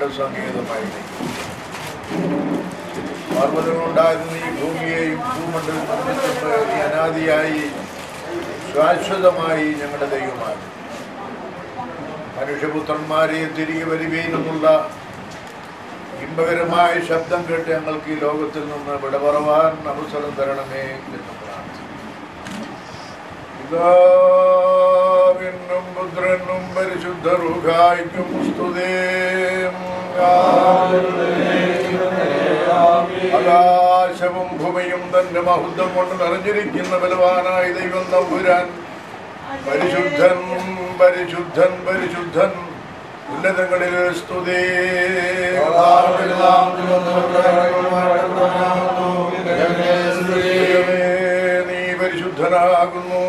ഞങ്ങളുടെ സങ്കേതമായി പർവ്വതങ്ങളുണ്ടായിരുന്ന ഈ ഭൂമിയെയും ഭൂമണ്ഡലം നിർമ്മിച്ചപ്പോൾ നീ അനാദിയായി ശാശ്വതമായി ഞങ്ങളുടെ ദൈവമാണ് മനുഷ്യപുത്രന്മാരെ തിരികെ വരുവീനെന്നുള്ള ഇമ്പകരമായ ശബ്ദം കേട്ട് ഞങ്ങൾക്ക് ഈ ലോകത്തിൽ നിന്ന് വിടപറവാൻ അവസരം തരണമേ എന്ന് പ്രാർത്ഥിക്കുന്നു പിതാവിനും പുത്രനും പരിശുദ്ധ റുഹായിക്കും സ്തുതേം ആകാശവും ഭൂമിയും തന്റെ മഹത്വം കൊണ്ട് നിറഞ്ഞിരിക്കുന്ന ബലവാനായ ദൈവം നമ്പുരാൻ പരിശുദ്ധൻ പരിശുദ്ധൻ പരിശുദ്ധൻ ഉന്നതങ്ങളിൽ സ്തുതി ദൈവമേ, നീ പരിശുദ്ധനാകുന്നു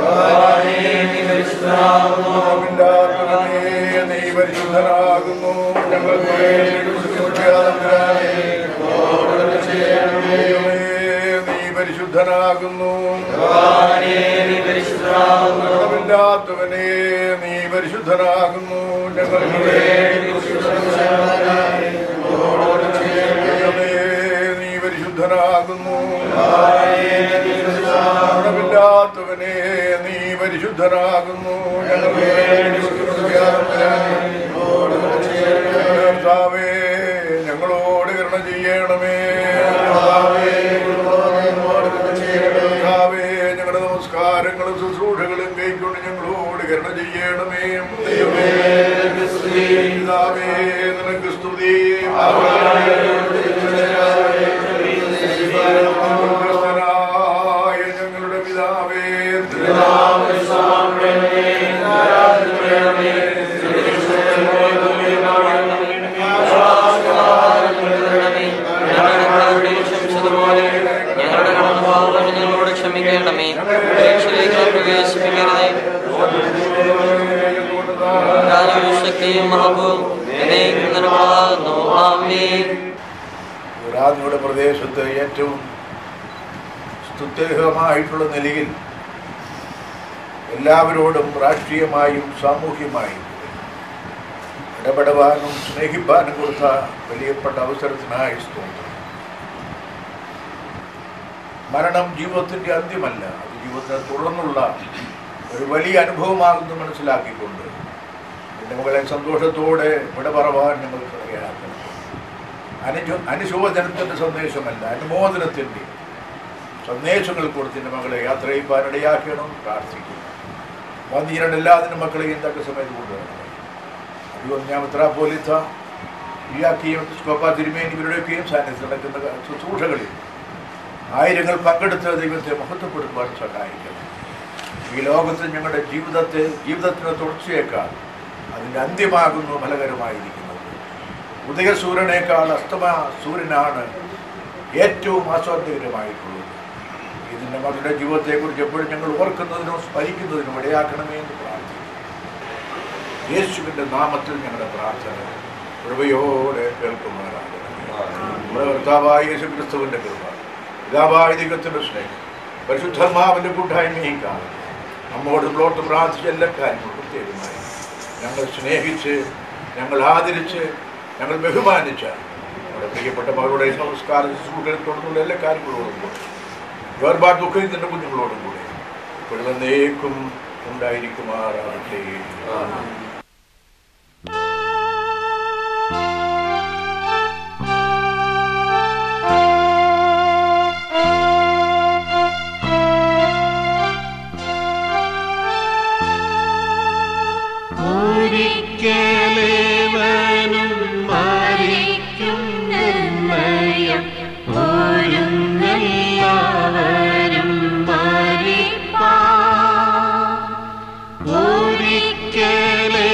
പിതാവില്ലാത്തവനേ, നീ പരിശുദ്ധനാകുന്നു ഞങ്ങൾക്ക് വേണ്ടി ക്രൂശിക്കപ്പെട്ടവനായ ദൈവമേ, നീ പരിശുദ്ധനാകുന്നു പിതാവില്ലാത്തവനെ നീ പരിശുദ്ധനാകുന്നു ഞങ്ങൾക്ക് വേണ്ടി ദൈവമേ, നീ പരിശുദ്ധനാകുന്നു ഗുണമില്ലാത്തവനെ നീ പരിശുദ്ധനാകുന്നു ഞങ്ങൾക്ക് വേണ്ടി കർത്താവേ ഞങ്ങളോട് കരുണ ചെയ്യണമേ കർത്താവേ ഞങ്ങളുടെ നമസ്കാരങ്ങളും ശുശ്രൂഷകളും കൈക്കൊണ്ട് ഞങ്ങളോട് കരുണ ചെയ്യണമേ ദൈവമേ പിതാവേ നിനക്ക് സ്തുതി സ്വർഗ്ഗസ്ഥനായ ഞങ്ങളുടെ പിതാവേ ഞങ്ങളുടെ കടന്നുപാവങ്ങൾ ഞങ്ങളോട് ക്ഷമിക്കണമേ പരീക്ഷയിലേക്ക് പ്രവേശിപ്പിക്കരുതേ രാജവും ശക്തിയും മഹബും എന്നേക്കും നിനക്കുള്ളതാകുന്നു ആമേൻ റാന്നിയുടെ പ്രദേശത്ത് ഏറ്റവും സ്തുത്യർഹമായിട്ടുള്ള നിലയിൽ എല്ലാവരോടും രാഷ്ട്രീയമായും സാമൂഹ്യമായും ഇടപെടുവാനും സ്നേഹിപ്പാനും കൊടുത്ത വലിയപ്പെട്ട അവസരത്തിനായി സ്തോത്രം മരണം ജീവിതത്തിൻ്റെ അന്ത്യമല്ല അത് ജീവിതത്തെ തുടർന്നുള്ള ഒരു വലിയ അനുഭവമാകുന്നു മനസ്സിലാക്കിക്കൊണ്ട് എൻ്റെ മകളെ സന്തോഷത്തോടെ വിട പറവാൻ ഞങ്ങൾക്ക് ഇടയാക്കണം അനുജ അനുശോചനത്തിൻ്റെ സന്ദേശമല്ല അനുമോദനത്തിൻ്റെ സന്ദേശങ്ങൾ കൊടുത്തിൻ്റെ മകളെ യാത്ര ചെയ്യുവാൻ ഇടയാക്കണം പ്രാർത്ഥിക്കുന്നു വന്നിരണ്ട് എല്ലാതിനും മക്കളെയും തക്ക സമയത്ത് കൊണ്ടുവരണം അതുകൊണ്ട് ഞാൻ ഉത്തരാപോലിത്ത ഇയാക്കിയും സ്കോപ്പ തിരുമേനി ഇവരുടെയൊക്കെയും സാന്നിധ്യം നടക്കുന്ന ശുശ്രൂഷകളിൽ ആയിരങ്ങൾ പങ്കെടുത്ത് ദൈവത്തെ മഹത്വപ്പെടുത്തുവാൻ സഹായിക്കണം ഈ ലോകത്ത് ഞങ്ങളുടെ ജീവിതത്തെ ജീവിതത്തിന് തുടർച്ചയേക്കാൾ അതിൻ്റെ അന്ത്യമാകുന്നു ഫലകരമായിരിക്കുന്നത് ഉദയസൂര്യനേക്കാൾ അസ്തമ സൂര്യനാണ് ഏറ്റവും ആസ്വാദ്യകരമായിട്ടുള്ളത് ഇതിൻ്റെ മകളുടെ ജീവിതത്തെക്കുറിച്ച് എപ്പോഴും ഞങ്ങൾ ഓർക്കുന്നതിനും സ്മരിക്കുന്നതിനും ഇടയാക്കണമേ എന്ന് പ്രാർത്ഥിക്കുന്നു യേശുവിൻ്റെ നാമത്തിൽ ഞങ്ങളുടെ പ്രാർത്ഥന കൃപയോടെ കേൾക്കുമാറാകണമേ നമ്മുടെ കർത്താവായ യേശു ക്രിസ്തുവിൻ്റെ കൃപ പിതാവായ ദൈവത്തിൻ്റെ സ്നേഹം പരിശുദ്ധമാവിൻ്റെ കൂട്ടായ്മയും കാണും നമ്മോട് പ്ലോട്ട് പ്രാർത്ഥിച്ച എല്ലാ കാര്യങ്ങളും പ്രത്യേകമായി ഞങ്ങൾ സ്നേഹിച്ച് ഞങ്ങൾ ആദരിച്ച് ഞങ്ങൾ ബഹുമാനിച്ച നമ്മുടെ പ്രിയപ്പെട്ട മകളുടെ സംസ്കാര ശുശ്രൂഷയിൽ തുടർന്നുള്ള എല്ലാ കാര്യങ്ങളോടും കൂടെ വേർപാ ദുഃഖത്തിൻ്റെ കുഞ്ഞുങ്ങളോടും കൂടെ ഇപ്പോഴും എന്നേക്കും ഉണ്ടായിരിക്കുമാറാകട്ടെ ഒരിക്കലേവനും മരിക്കും നിർണയം ഒരുങ്ങെല്ലാവരും മരിപ്പാ ഒരിക്കലേവനും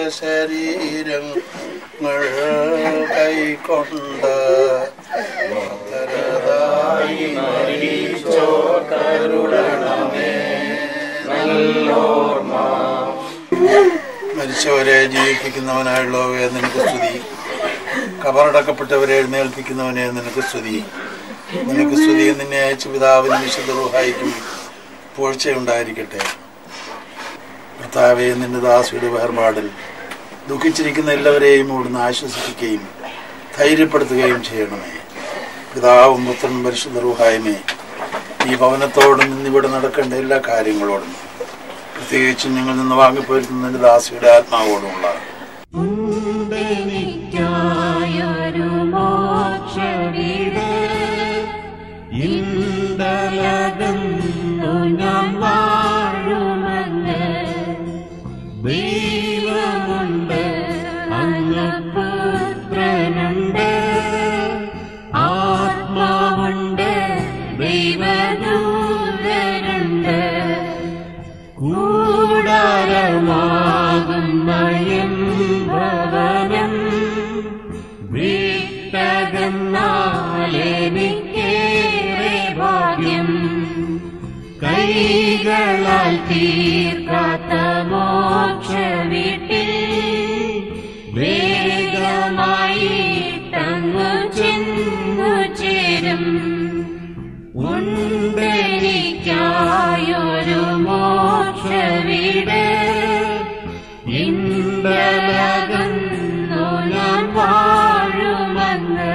ശരീരങ്ങൾ കൈക്കൊണ്ട് ഭക്തരതായി മരിച്ചോ കരുണമേ മരിച്ചവരെ ജീവിപ്പിക്കുന്നവനായുള്ളവയെ നിനക്ക് സ്തുതി കബറടക്കപ്പെട്ടവരെ എഴുന്നേൽപ്പിക്കുന്നവനെ നിനക്ക് സ്തുതി നിനക്ക് സ്തുതി നിന്നെ അയച്ച പിതാവിനും വിശുദ്ധ റൂഹായിക്കും പൂഴ്ചയുണ്ടായിരിക്കട്ടെ കർത്താവെ നിന്റെ ദാസിയുടെ വേർപാടിൽ ദുഃഖിച്ചിരിക്കുന്ന എല്ലാവരെയും ഇവിടുന്ന് ആശ്വസിപ്പിക്കുകയും ധൈര്യപ്പെടുത്തുകയും ചെയ്യണമേ പിതാവും പുത്രനും പരിശുദ്ധ റൂഹായ്മേ ഈ ഭവനത്തോടും ഇന്നിവിടെ നടക്കേണ്ട എല്ലാ കാര്യങ്ങളോടും പ്രത്യേകിച്ചും ഞങ്ങൾ നിന്ന് വാങ്ങിപ്പോയിരുന്ന നിന്റെ ദാസിയുടെ ആത്മാവോടുമുള്ള ഉണ്ടെനിക്കായൊരു മോക്ഷവീട് ഇണ്ടലകന്നു ഞാൻ വാഴുമങ്ങ് ദൈവമുണ്ട് അങ്ങ് പുത്രനുണ്ട് ആത്മാവുണ്ട് ദൈവദൂതരുണ്ട് കൂടാരമാകും മയം ഭവനം വിട്ടകന്നാലെനിക്കേറെ ഭാഗ്യം കൈകളാൽ തീർക്കാത്ത മോക്ഷ വീട്ടിൽ വേഗമായി തങ്ങു ചെന്നു ചേരും ഉണ്ടെനിക്കായൊരു മോക്ഷ വീട് ഇണ്ടലകുന്നു ഞാൻ വാഴുമങ്ങ്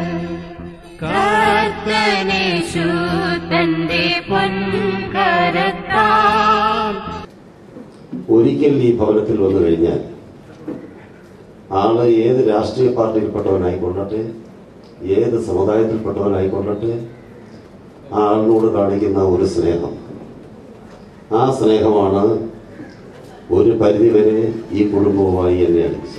കർത്തനേശു തന്റെ പൊൻകരത്താൽ ഒരിക്കൽ ഈ ഭവനത്തിൽ വന്നു കഴിഞ്ഞാൽ ആള് ഏത് രാഷ്ട്രീയ പാർട്ടിയിൽപ്പെട്ടവനായിക്കൊള്ളട്ടെ ഏത് സമുദായത്തിൽപ്പെട്ടവനായിക്കൊള്ളട്ടെ ആ ആളിനോട് കാണിക്കുന്ന ഒരു സ്നേഹം ആ സ്നേഹമാണ് ഒരു പരിധിവരെ ഈ കുടുംബവുമായി എന്നെ അടുപ്പിച്ചത്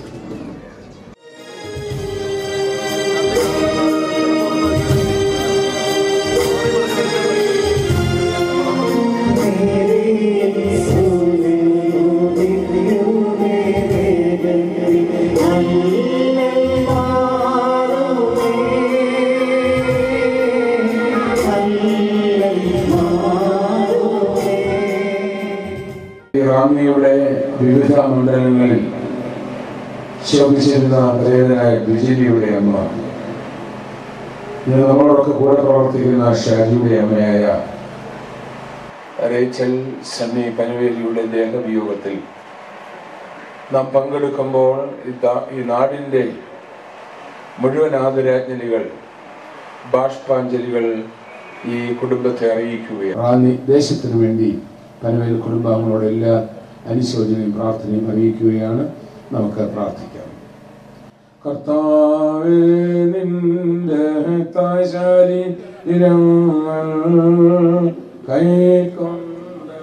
റാന്നിയുടെ വിവിധ മണ്ഡലങ്ങളിൽ ശോഭിച്ചിരുന്ന പ്രേതനായ ബിജിലിയുടെ അമ്മ ഇന്ന് നമ്മളോടൊക്കെ കൂടെ പ്രവർത്തിക്കുന്ന ഷാജിയുടെ അമ്മയായ റേച്ചൽ സണ്ണി പനവേലിയുടെ ദേഹവിയോഗത്തിൽ നാം പങ്കെടുക്കുമ്പോൾ ഈ ദാ- ഈ നാടിൻ്റെ മുഴുവൻ ആദരാഞ്ജലികൾ ബാഷ്പാഞ്ജലികൾ ഈ കുടുംബത്തെ അറിയിക്കുകയാണ് റാന്നി ദേശത്തിനു വേണ്ടി പനവേൽ കുടുംബാംഗങ്ങളോട് എല്ലാ അനുശോചനയും പ്രാർത്ഥനയും അറിയിക്കുകയാണ് നമുക്ക് പ്രാർത്ഥിക്കാം കർത്താവേ നിന്റെ താശാലി കൈക്കൊണ്ട്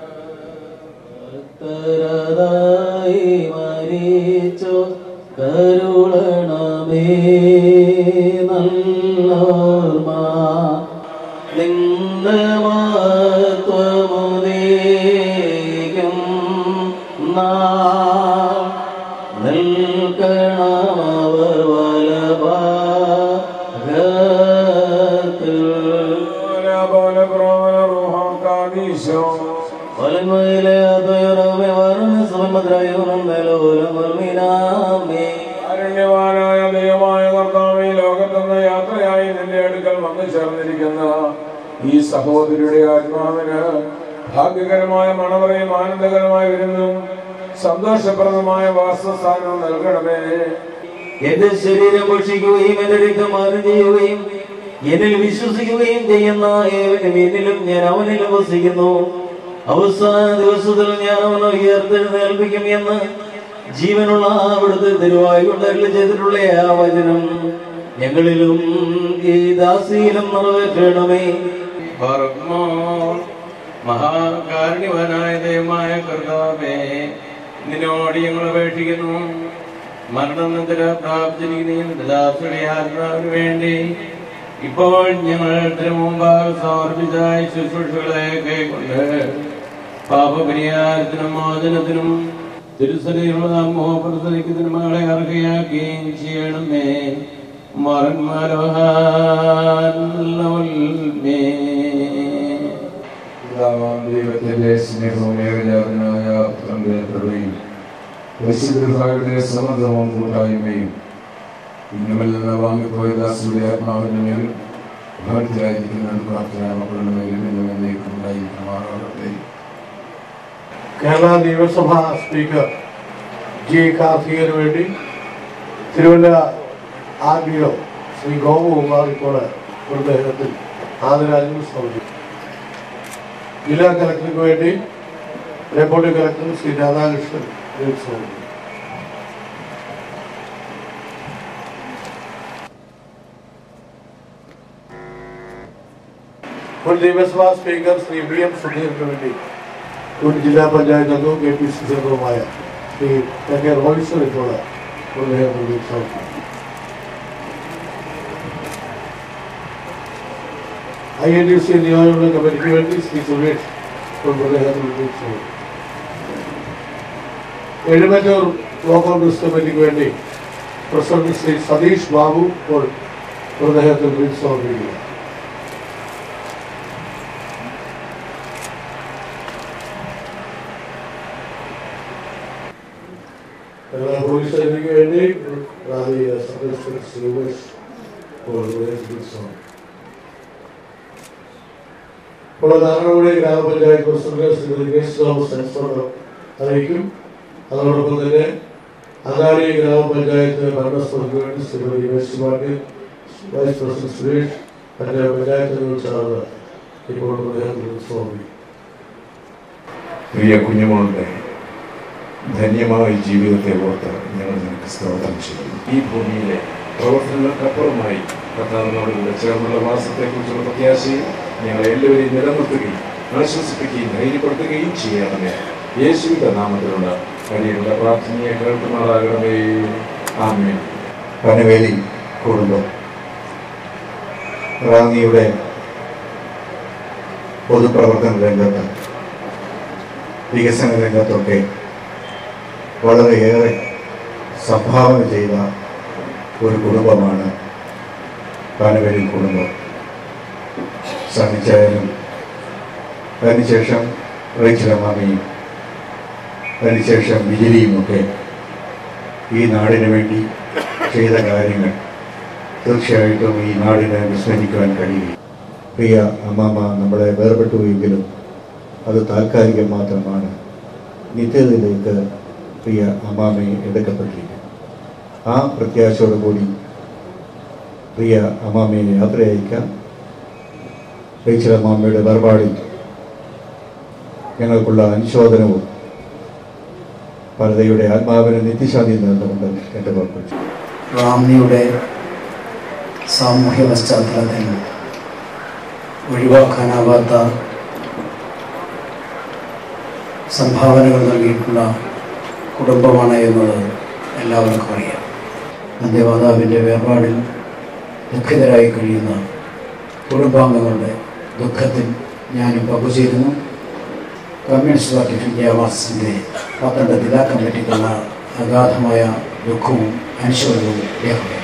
ഭക്തരതായി മരിച്ചോ കരുളണമേ നല്ലോർമ്മ നിന്റെ മഹത്വമുദീകം നാൾ നിൽക്കണമവർ വലഭാഗത്തിൽ വലന്മയിലെ അദ്വൈറമേ വർണ്ണ സുമദ്രയൂരം മേലോലം വർമിനാമേ കാരുണ്യവാനായ ദൈവമായ കർത്താവ് ഈ ലോകത്തുനിന്ന് യാത്രയായി നിന്റെ അടുക്കൽ വന്നു ചേർന്നിരിക്കുന്ന ഈ സഹോദരിയുടെ ആത്മാവിന് ഭാഗ്യകരമായ മണവറയും ആനന്ദകരമായ വിരുന്നും സന്തോഷപ്രദമായ വാസസ്ഥാനവും നൽകണമേ എന്റെ ശരീരം ഭക്ഷിക്കുകയും എന്റെ രക്തം മാറി ചെയ്യുകയും എന്നിൽ വിശ്വസിക്കുകയും ചെയ്യുന്ന ഏവനും എന്നിലും ഞാൻ അവനിലും വസിക്കുന്നു അവസാന ദിവസത്തിൽ ഞാൻ അവനെ ഉയർത്തെഴുന്നേൽപ്പിക്കും എന്ന് ജീവനുള്ള അവിടുത്തെ തിരുവായി കൊണ്ടല്ല ചെയ്തിട്ടുള്ള ആ വചനം ഞങ്ങളിലും ഈ ദാസിയിലും നിറവേറ്റണമേ മഹാകാരുണ്യവനായ ദൈവമായ കർത്താവേ നിന്നോട് ഞങ്ങൾ അപേക്ഷിക്കുന്നു മരണനന്തര പ്രാപ്തിരിക്കുന്ന ദാസുടെ ആത്മാവിന് വേണ്ടി ഇപ്പോൾ ഞങ്ങൾ തിരുമുമ്പാകെ സമർപ്പിച്ച ശുശ്രൂഷകളെ കൈക്കൊണ്ട് പാപപരിഹാരത്തിനും മോചനത്തിനും തിരുസലയുള്ള മോഹപ്രസരിക്കുന്നതിന് മകളെ അർഹയാക്കുകയും ചെയ്യണമേ മറന്മാരോഹാൻ പിതാവാം ദൈവത്തിന്റെ സ്നേഹവും ഏകജാതനായ പുത്രന്റെ കൃപയും പരിശുദ്ധരുടെ സമൃദ്ധവും കൂട്ടായ്മയും ഇന്നുമിൽ നിന്ന് വാങ്ങിപ്പോയ ദാസുടെ ആത്മാവിന്റെ മേലും ഭക്തിയായിരിക്കുന്ന പ്രാർത്ഥന മക്കളുടെ മേലും ഇന്നും എന്നേക്കും ഉണ്ടായിരിക്കുമാറാകട്ടെ കേരള നിയമസഭാ സ്പീക്കർ ജി കാർത്തികന് വേണ്ടി Thiruvalla R D O Shri Gopakumar ഇപ്പോൾ മൃതദേഹത്തിൽ ആദരാജ്ഞം സമർപ്പിച്ചു ജില്ലാ കലക്ടർക്ക് വേണ്ടി ഡെപ്യൂട്ടി കലക്ടർ ശ്രീ രാധാകൃഷ്ണൻ ഇത് സമർപ്പിച്ചു മുൻ നിയമസഭാ സ്പീക്കർ ശ്രീ വി എം സുധീറിന് വേണ്ടി മുൻ ജില്ലാ പഞ്ചായത്ത് അംഗവും കെ പി സി സി അംഗവുമായ ശ്രീ കെ റോയിസർ ഇപ്പോൾ മൃതദേഹത്തിൽ സമർപ്പിച്ചു ഐ എൻ ഡി സി നിയോജക കമ്മിറ്റിക്ക് വേണ്ടി ശ്രീ സുരേഷ് ഇപ്പോൾ മൃതദേഹത്തിൽ സമർപ്പിച്ചു എഴുമറ്റൂർ ബ്ലോക്ക് കോൺഗ്രസ് കമ്മിറ്റിക്ക് വേണ്ടി പ്രസിഡന്റ് ശ്രീ സതീഷ് ബാബു ഇപ്പോൾ മൃതദേഹത്തിൽ സമർപ്പിക്കുക കേരള പോലീസ് സേനയ്ക്ക് വേണ്ടി പ്രാദേശിക സബ് ഇൻസ്പെക്ടർ ശ്രീവേഷ് ഇപ്പോൾ മൃതദേഹത്തിൽ സമർപ്പിച്ചു ഇപ്പോൾ നാരായണപുഴ ഗ്രാമപഞ്ചായത്ത് പ്രസിഡന്റ് ശ്രീ ദിനേശ് തോമസ് അനുസ്മരണം അറിയിക്കും അതോടൊപ്പം തന്നെ അദാനി ഗ്രാമപഞ്ചായത്ത് ഭരണസ്ഥലത്തിന് വേണ്ടി Shrimati Mercy Martin vice president Suresh മറ്റേ പഞ്ചായത്തുകൾ ചേർന്ന് ഇപ്പോൾ മൃതദേഹത്തിൽ സമർപ്പിക്കും പ്രിയ കുഞ്ഞുമോളുടെ ധന്യമായ ജീവിതത്തെ ഓർത്ത് ഞങ്ങൾ നിനക്ക് സ്തോത്രം ചെയ്യും ഈ ഭൂമിയിലെ പ്രവർത്തനങ്ങൾക്കപ്പുറമായി കർത്താവിനോട് കൂടെ ചേർന്നുള്ള വാസത്തെക്കുറിച്ചുള്ള പ്രത്യാശയും ഞങ്ങളെ എല്ലാവരെയും നിലനിർത്തുകയും ആശ്വസിപ്പിക്കുകയും ധൈര്യപ്പെടുത്തുകയും ചെയ്യണമേ യേശുവിന്റെ നാമത്തിലുള്ള വഴിയുള്ള പ്രാർത്ഥനയെ കേൾക്കുമാറാകണമേ ആമേൻ പനവേലി കുടുംബം റാന്നിയുടെ പൊതുപ്രവർത്തന രംഗത്ത് വികസന രംഗത്തൊക്കെ വളരെയേറെ സംഭാവന ചെയ്ത ഒരു കുടുംബമാണ് പനവേലി കുടുംബം സണ്ണിച്ചായനും അതിനുശേഷം റേച്ചിലമ്മാമയും അതിനുശേഷം വിജലിയുമൊക്കെ ഈ നാടിന് വേണ്ടി ചെയ്ത കാര്യങ്ങൾ തീർച്ചയായിട്ടും ഈ നാടിനെ വിസ്മരിക്കുവാൻ കഴിയും പ്രിയ അമ്മാമ്മ നമ്മളെ വേർപെട്ടുവെങ്കിലും അത് താൽക്കാലികം മാത്രമാണ് നിത്യതയിലേക്ക് പ്രിയ അമ്മാമ്മയെ എടുക്കപ്പെട്ടിരിക്കും ആ പ്രത്യാശയോടു കൂടി പ്രിയ അമ്മാമ്മയെ യാത്ര അയക്കാം റേച്ചൽ അമ്മാമ്മയുടെ വേർപാടിൽ ഞങ്ങൾക്കുള്ള അനുശോചനവും പരതയുടെ ആത്മാവിന് നിത്യശാന്തി നേർന്നുകൊണ്ട് എൻ്റെ പുറപ്പെട്ടു റാന്നിയുടെ സാമൂഹ്യ പശ്ചാത്തലത്തിൽ ഒഴിവാക്കാനാവാത്ത സംഭാവനകൾ നൽകിയിട്ടുള്ള കുടുംബമാണ് എന്നത് എല്ലാവർക്കും അറിയാം അന്ത്യമാതാവിൻ്റെ വേർപാടിൽ ദുഃഖിതരായി കഴിയുന്ന കുടുംബാംഗങ്ങളുടെ ദുഃഖത്തിൽ ഞാനും പങ്കുചേരുന്നു കമ്മ്യൂണിസ്റ്റ് പാർട്ടി ഓഫ് ഇന്ത്യ മാർക്സിൻ്റെ പന്ത്രണ്ട് ജില്ലാ കമ്മിറ്റിക്കുള്ള അഗാധമായ ദുഃഖവും അനുശോചനവും രേഖപ്പെടുത്തുന്നു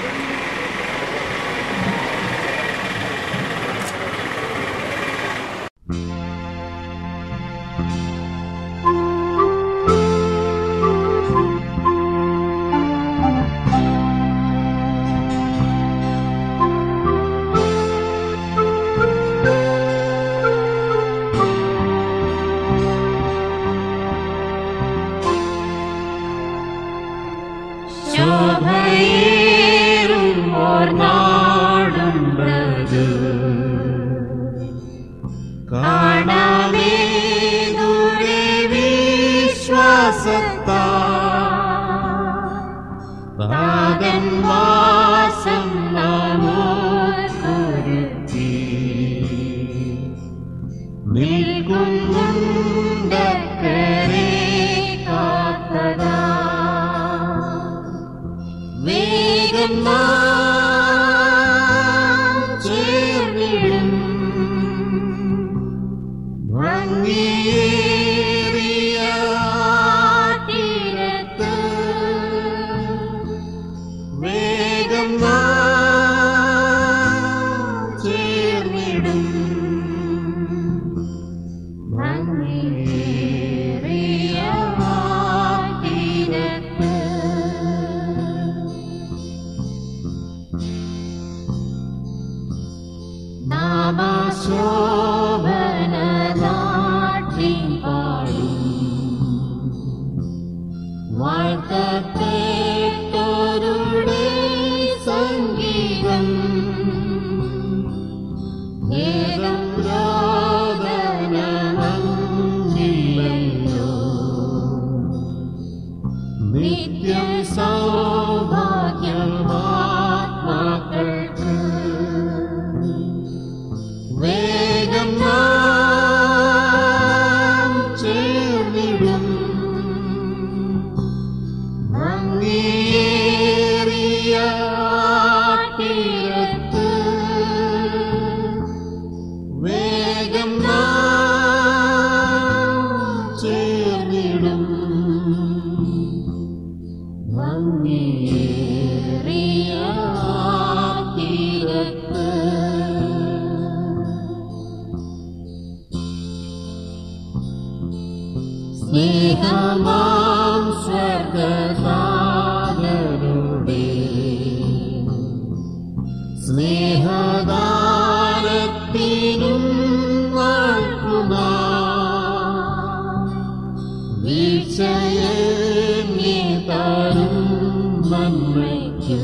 ശോഭയേറും ഓർ നാടുണ്ടത് കാണാമേ ദൂരെ വിശ്വാസത്താ നാഗൻ വാസം നാമോർക്കുരുത്തി നിൽക്കുന്നുണ്ടക്കരെ കാത്തതാ വേഗം നാം ചേർന്നിടും ഭംഗിയേറിയ നാമശോഭനനാട്ടി പാടും വാഴ്ത്തപ്പെട്ടോരുടെ സംഗീതം ഏകം രോദനമങ്ങില്ലല്ലോ നിത്യം സൗഭാഗ്യമാത്മാക്കൾക്ക് വേഗം നാം ചേർന്നിടും ഭംഗിയേറിയ തീരത്ത് വേഗം നാം ചേർന്നിടും ഭംഗിയേറിയ തീരത്ത് സ്നേഹമാം സ്വർഗസാഗരുടെ സ്നേഹദാനത്തിനും വാഴ്ത്തുന്ന വീഴ്ചയെ തരും നന്മയ്ക്കും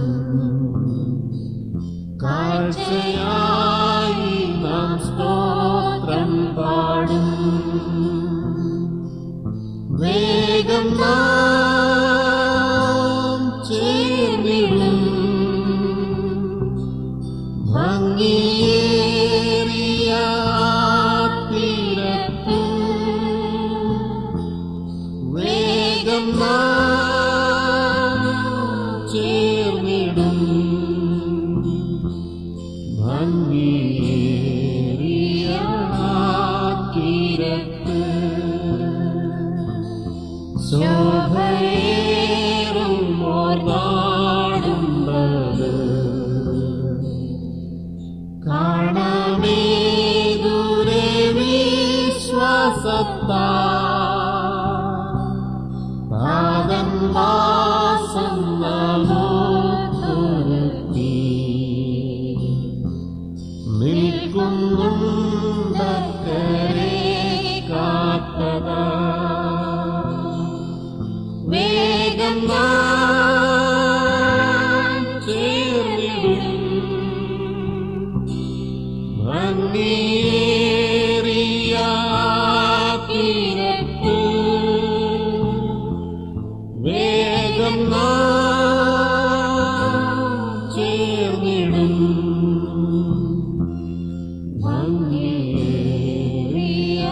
കാഴ്ചയായി നാം സ്തോത്രം പാടും വേഗം നാം ചേർന്നിടും ഭംഗിയേറിയ തീരത്ത് വേഗം നാം ചേർന്നിടും ഭംഗിയേറിയ തീരത്ത് ശോഭയേറും ഓർന്നാടുന്നത് കാണമേ ദൂരെ വിശ്വാസത്താ പാദം വാസം നമുക്കൊരുക്കി നിൽക്കുന്നുണ്ടക്കരെ കാത്തതാ വേഗം നാം ചേർന്നിടും ഭംഗിയേറിയ തീരത്ത് വേഗം നാം ചേർന്നിടും ഭംഗിയേറിയ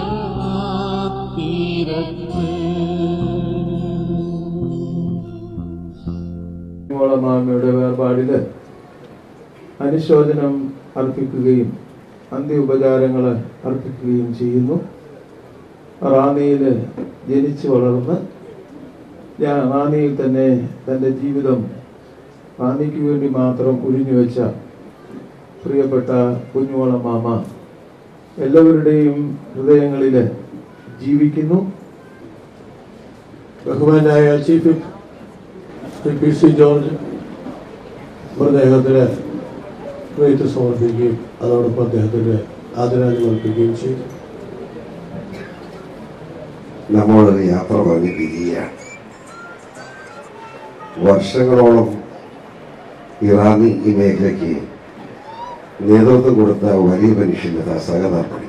തീരത്ത് മാമയുടെ വേർപാടില് അനുശോചനം അർപ്പിക്കുകയും അന്ത്യ ഉപചാരങ്ങൾ അർപ്പിക്കുകയും ചെയ്യുന്നു റാന്നിയിൽ ജനിച്ചു വളർന്ന് ഞാൻ റാന്നിയിൽ തന്നെ തൻ്റെ ജീവിതം റാന്നിക്ക് വേണ്ടി മാത്രം ഉരിഞ്ഞു വെച്ച പ്രിയപ്പെട്ട കുഞ്ഞുവള മാമ എല്ലാവരുടെയും ഹൃദയങ്ങളിൽ ജീവിക്കുന്നു ബഹുമാനായ chief whip Shri P C George മൃതദേഹത്തിന് വെയ്ത്ത് സമർപ്പിക്കുകയും അതോടൊപ്പം അദ്ദേഹത്തിന് ആദരാഞ്ജലി അർപ്പിക്കുകയും ചെയ്തു നമ്മളൊരു യാത്ര പറഞ്ഞ് പിരിയുകയാണ് വർഷങ്ങളോളം ഇറാനി ഈ മേഖലയ്ക്ക് നേതൃത്വം കൊടുത്ത വലിയ മനുഷ്യൻ്റെ സഹധർമ്മി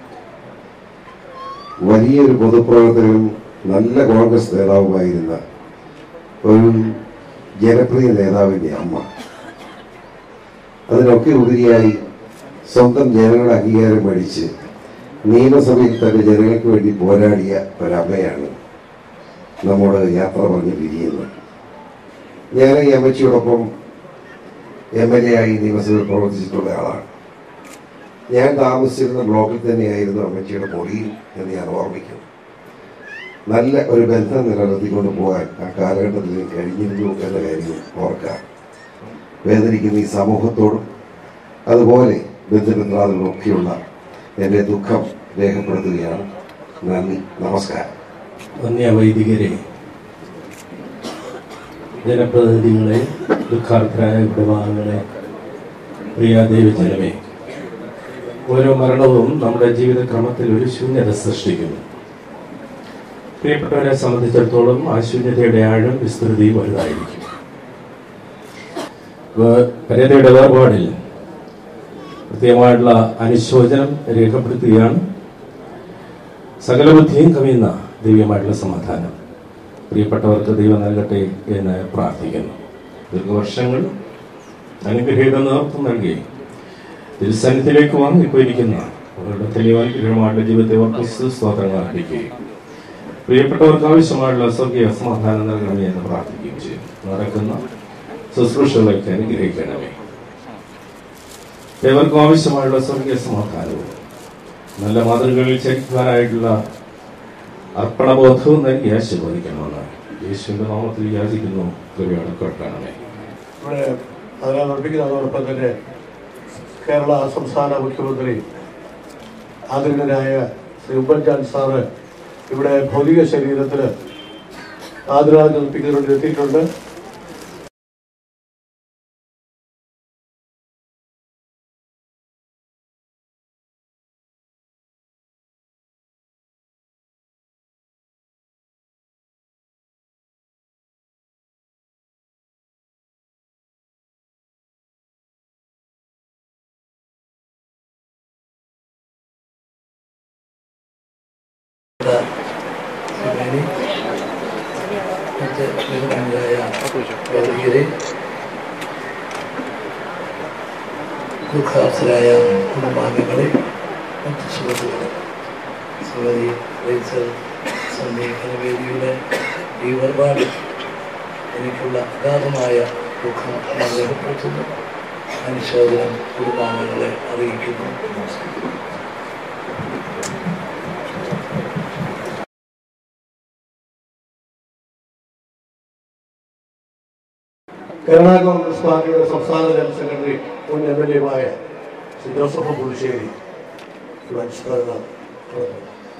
വലിയൊരു പൊതുപ്രവർത്തകനും നല്ല കോൺഗ്രസ് നേതാവുമായിരുന്ന ഒരു ജനപ്രിയ നേതാവിൻ്റെ അമ്മ അതിനൊക്കെ ഉപരിയായി സ്വന്തം ജനങ്ങളുടെ അംഗീകാരം മേടിച്ച് നിയമസഭയിൽ തന്റെ ജനങ്ങൾക്ക് വേണ്ടി പോരാടിയ ഒരമ്മയാണ് നമ്മോട് യാത്ര പറഞ്ഞ് പിരിയുന്നത് ഞാൻ ഈ അമ്മച്ചിയോടൊപ്പം എം എൽ എ ആയി നിയമസഭയിൽ പ്രവർത്തിച്ചിട്ടുള്ള ആളാണ് ഞാൻ താമസിച്ചിരുന്ന ബ്ലോക്കിൽ തന്നെയായിരുന്നു അമ്മച്ചിയുടെ മുറിയിൽ എന്ന് ഞാൻ ഓർമ്മിക്കുന്നു നല്ല ഒരു ബന്ധം നിലനിർത്തിക്കൊണ്ട് പോകാൻ ആ കാലഘട്ടത്തിൽ കഴിഞ്ഞിരുന്നു എന്ന കാര്യം ഓർക്കാം വേദനിക്കുന്ന ഈ സമൂഹത്തോടും അതുപോലെ ബന്ധുമിത്രാദികളൊക്കെയുള്ള എൻ്റെ ദുഃഖം രേഖപ്പെടുത്തുകയാണ് നന്ദി നമസ്കാരം വന്യ വൈദികരെ ജനപ്രതിനിധികളെ ദുഃഖാർത്ഥരായ കുടുംബാംഗങ്ങളെ പ്രിയ ദൈവജനമേ ഓരോ മരണവും നമ്മുടെ ജീവിതക്രമത്തിൽ ഒരു ശൂന്യത സൃഷ്ടിക്കുന്നു പ്രിയപ്പെട്ടവരെ സംബന്ധിച്ചിടത്തോളം ആ ശൂന്യതയുടെ ആഴം വിസ്തൃതി വലുതായിരിക്കും വേ- പരേതയുടെ വേർപാടിൽ പ്രത്യേകമായിട്ടുള്ള അനുശോചനം രേഖപ്പെടുത്തുകയാണ് സകല ബുദ്ധിയും കവിയുന്ന ദൈവമായിട്ടുള്ള സമാധാനം പ്രിയപ്പെട്ടവർക്ക് ദൈവം നൽകട്ടെ എന്ന് പ്രാർത്ഥിക്കുന്നു ദീർഘവർഷങ്ങൾ അനുഗ്രഹീത നേതൃത്വം നൽകി തിരുസന്നിധിയിലേക്ക് വാങ്ങിപ്പോയിരിക്കുന്ന അവരുടെ തെളിവാനുഗ്രഹമായിട്ടുള്ള ജീവിതത്തെ ഓർപ്പിച്ച് സ്തോത്രങ്ങൾ അർപ്പിക്കുകയും പ്രിയപ്പെട്ടവർക്ക് ആവശ്യമായുള്ള സ്വർഗീയ സമാധാനം നൽകണമേ എന്ന് പ്രാർത്ഥിക്കുകയും ചെയ്യും നടക്കുന്ന ശുശ്രൂഷകളൊക്കെ അനുഗ്രഹിക്കണമേ ഏവർക്കും ആവശ്യമായുള്ള സ്വർഗീയ സമാധാനവും നല്ല മാതൃകകളിൽ ചരിക്കുവാനായിട്ടുള്ള അർപ്പണബോധവും നൽകി ആശീർവദിക്കണമെന്ന് യേശുവിന്റെ നാമത്തിൽ യാചിക്കുന്നു കൃപയോടെ കേൾക്കണമേ ഇവിടെ അതിനാൽ അർപ്പിക്കുന്നതോടൊപ്പം തന്നെ കേരള സംസ്ഥാന മുഖ്യമന്ത്രി ആദരണീയനായ ശ്രീ ഉമ്മൻചാണ്ടി സാറ് ഇവിടെ ഭൗതിക ശരീരത്തിൽ ആദരാഞ്ജലി അർപ്പിക്കുന്നതിന് വേണ്ടി എത്തിയിട്ടുണ്ട് ശ്രീമേനി മറ്റ് ബഹുമാനിയായ വൈദികരെ ദുഃഖാർത്ഥരായ കുടുംബാംഗങ്ങളെ മറ്റ് സുഹൃത്തുക്കളെ ശ്രീമതി റൈസൽ സന്ദീപനവേദിയുടെ ഈ വേർപാട് എനിക്കുള്ള അഗാധമായ ദുഃഖം ഞാൻ രേഖപ്പെടുത്തുന്നു അനുശോചനം കുടുംബാംഗങ്ങളെ അറിയിക്കുന്നു നമസ്കാരം കേരള കോൺഗ്രസ് പാർട്ടിയുടെ സംസ്ഥാന ജനറൽ സെക്രട്ടറി മുൻ എം എൽ എമായ ശ്രീ ജോസഫ് പുതുശ്ശേരി ഇവിടെ അനുസ്മരണം നടത്തുന്നു.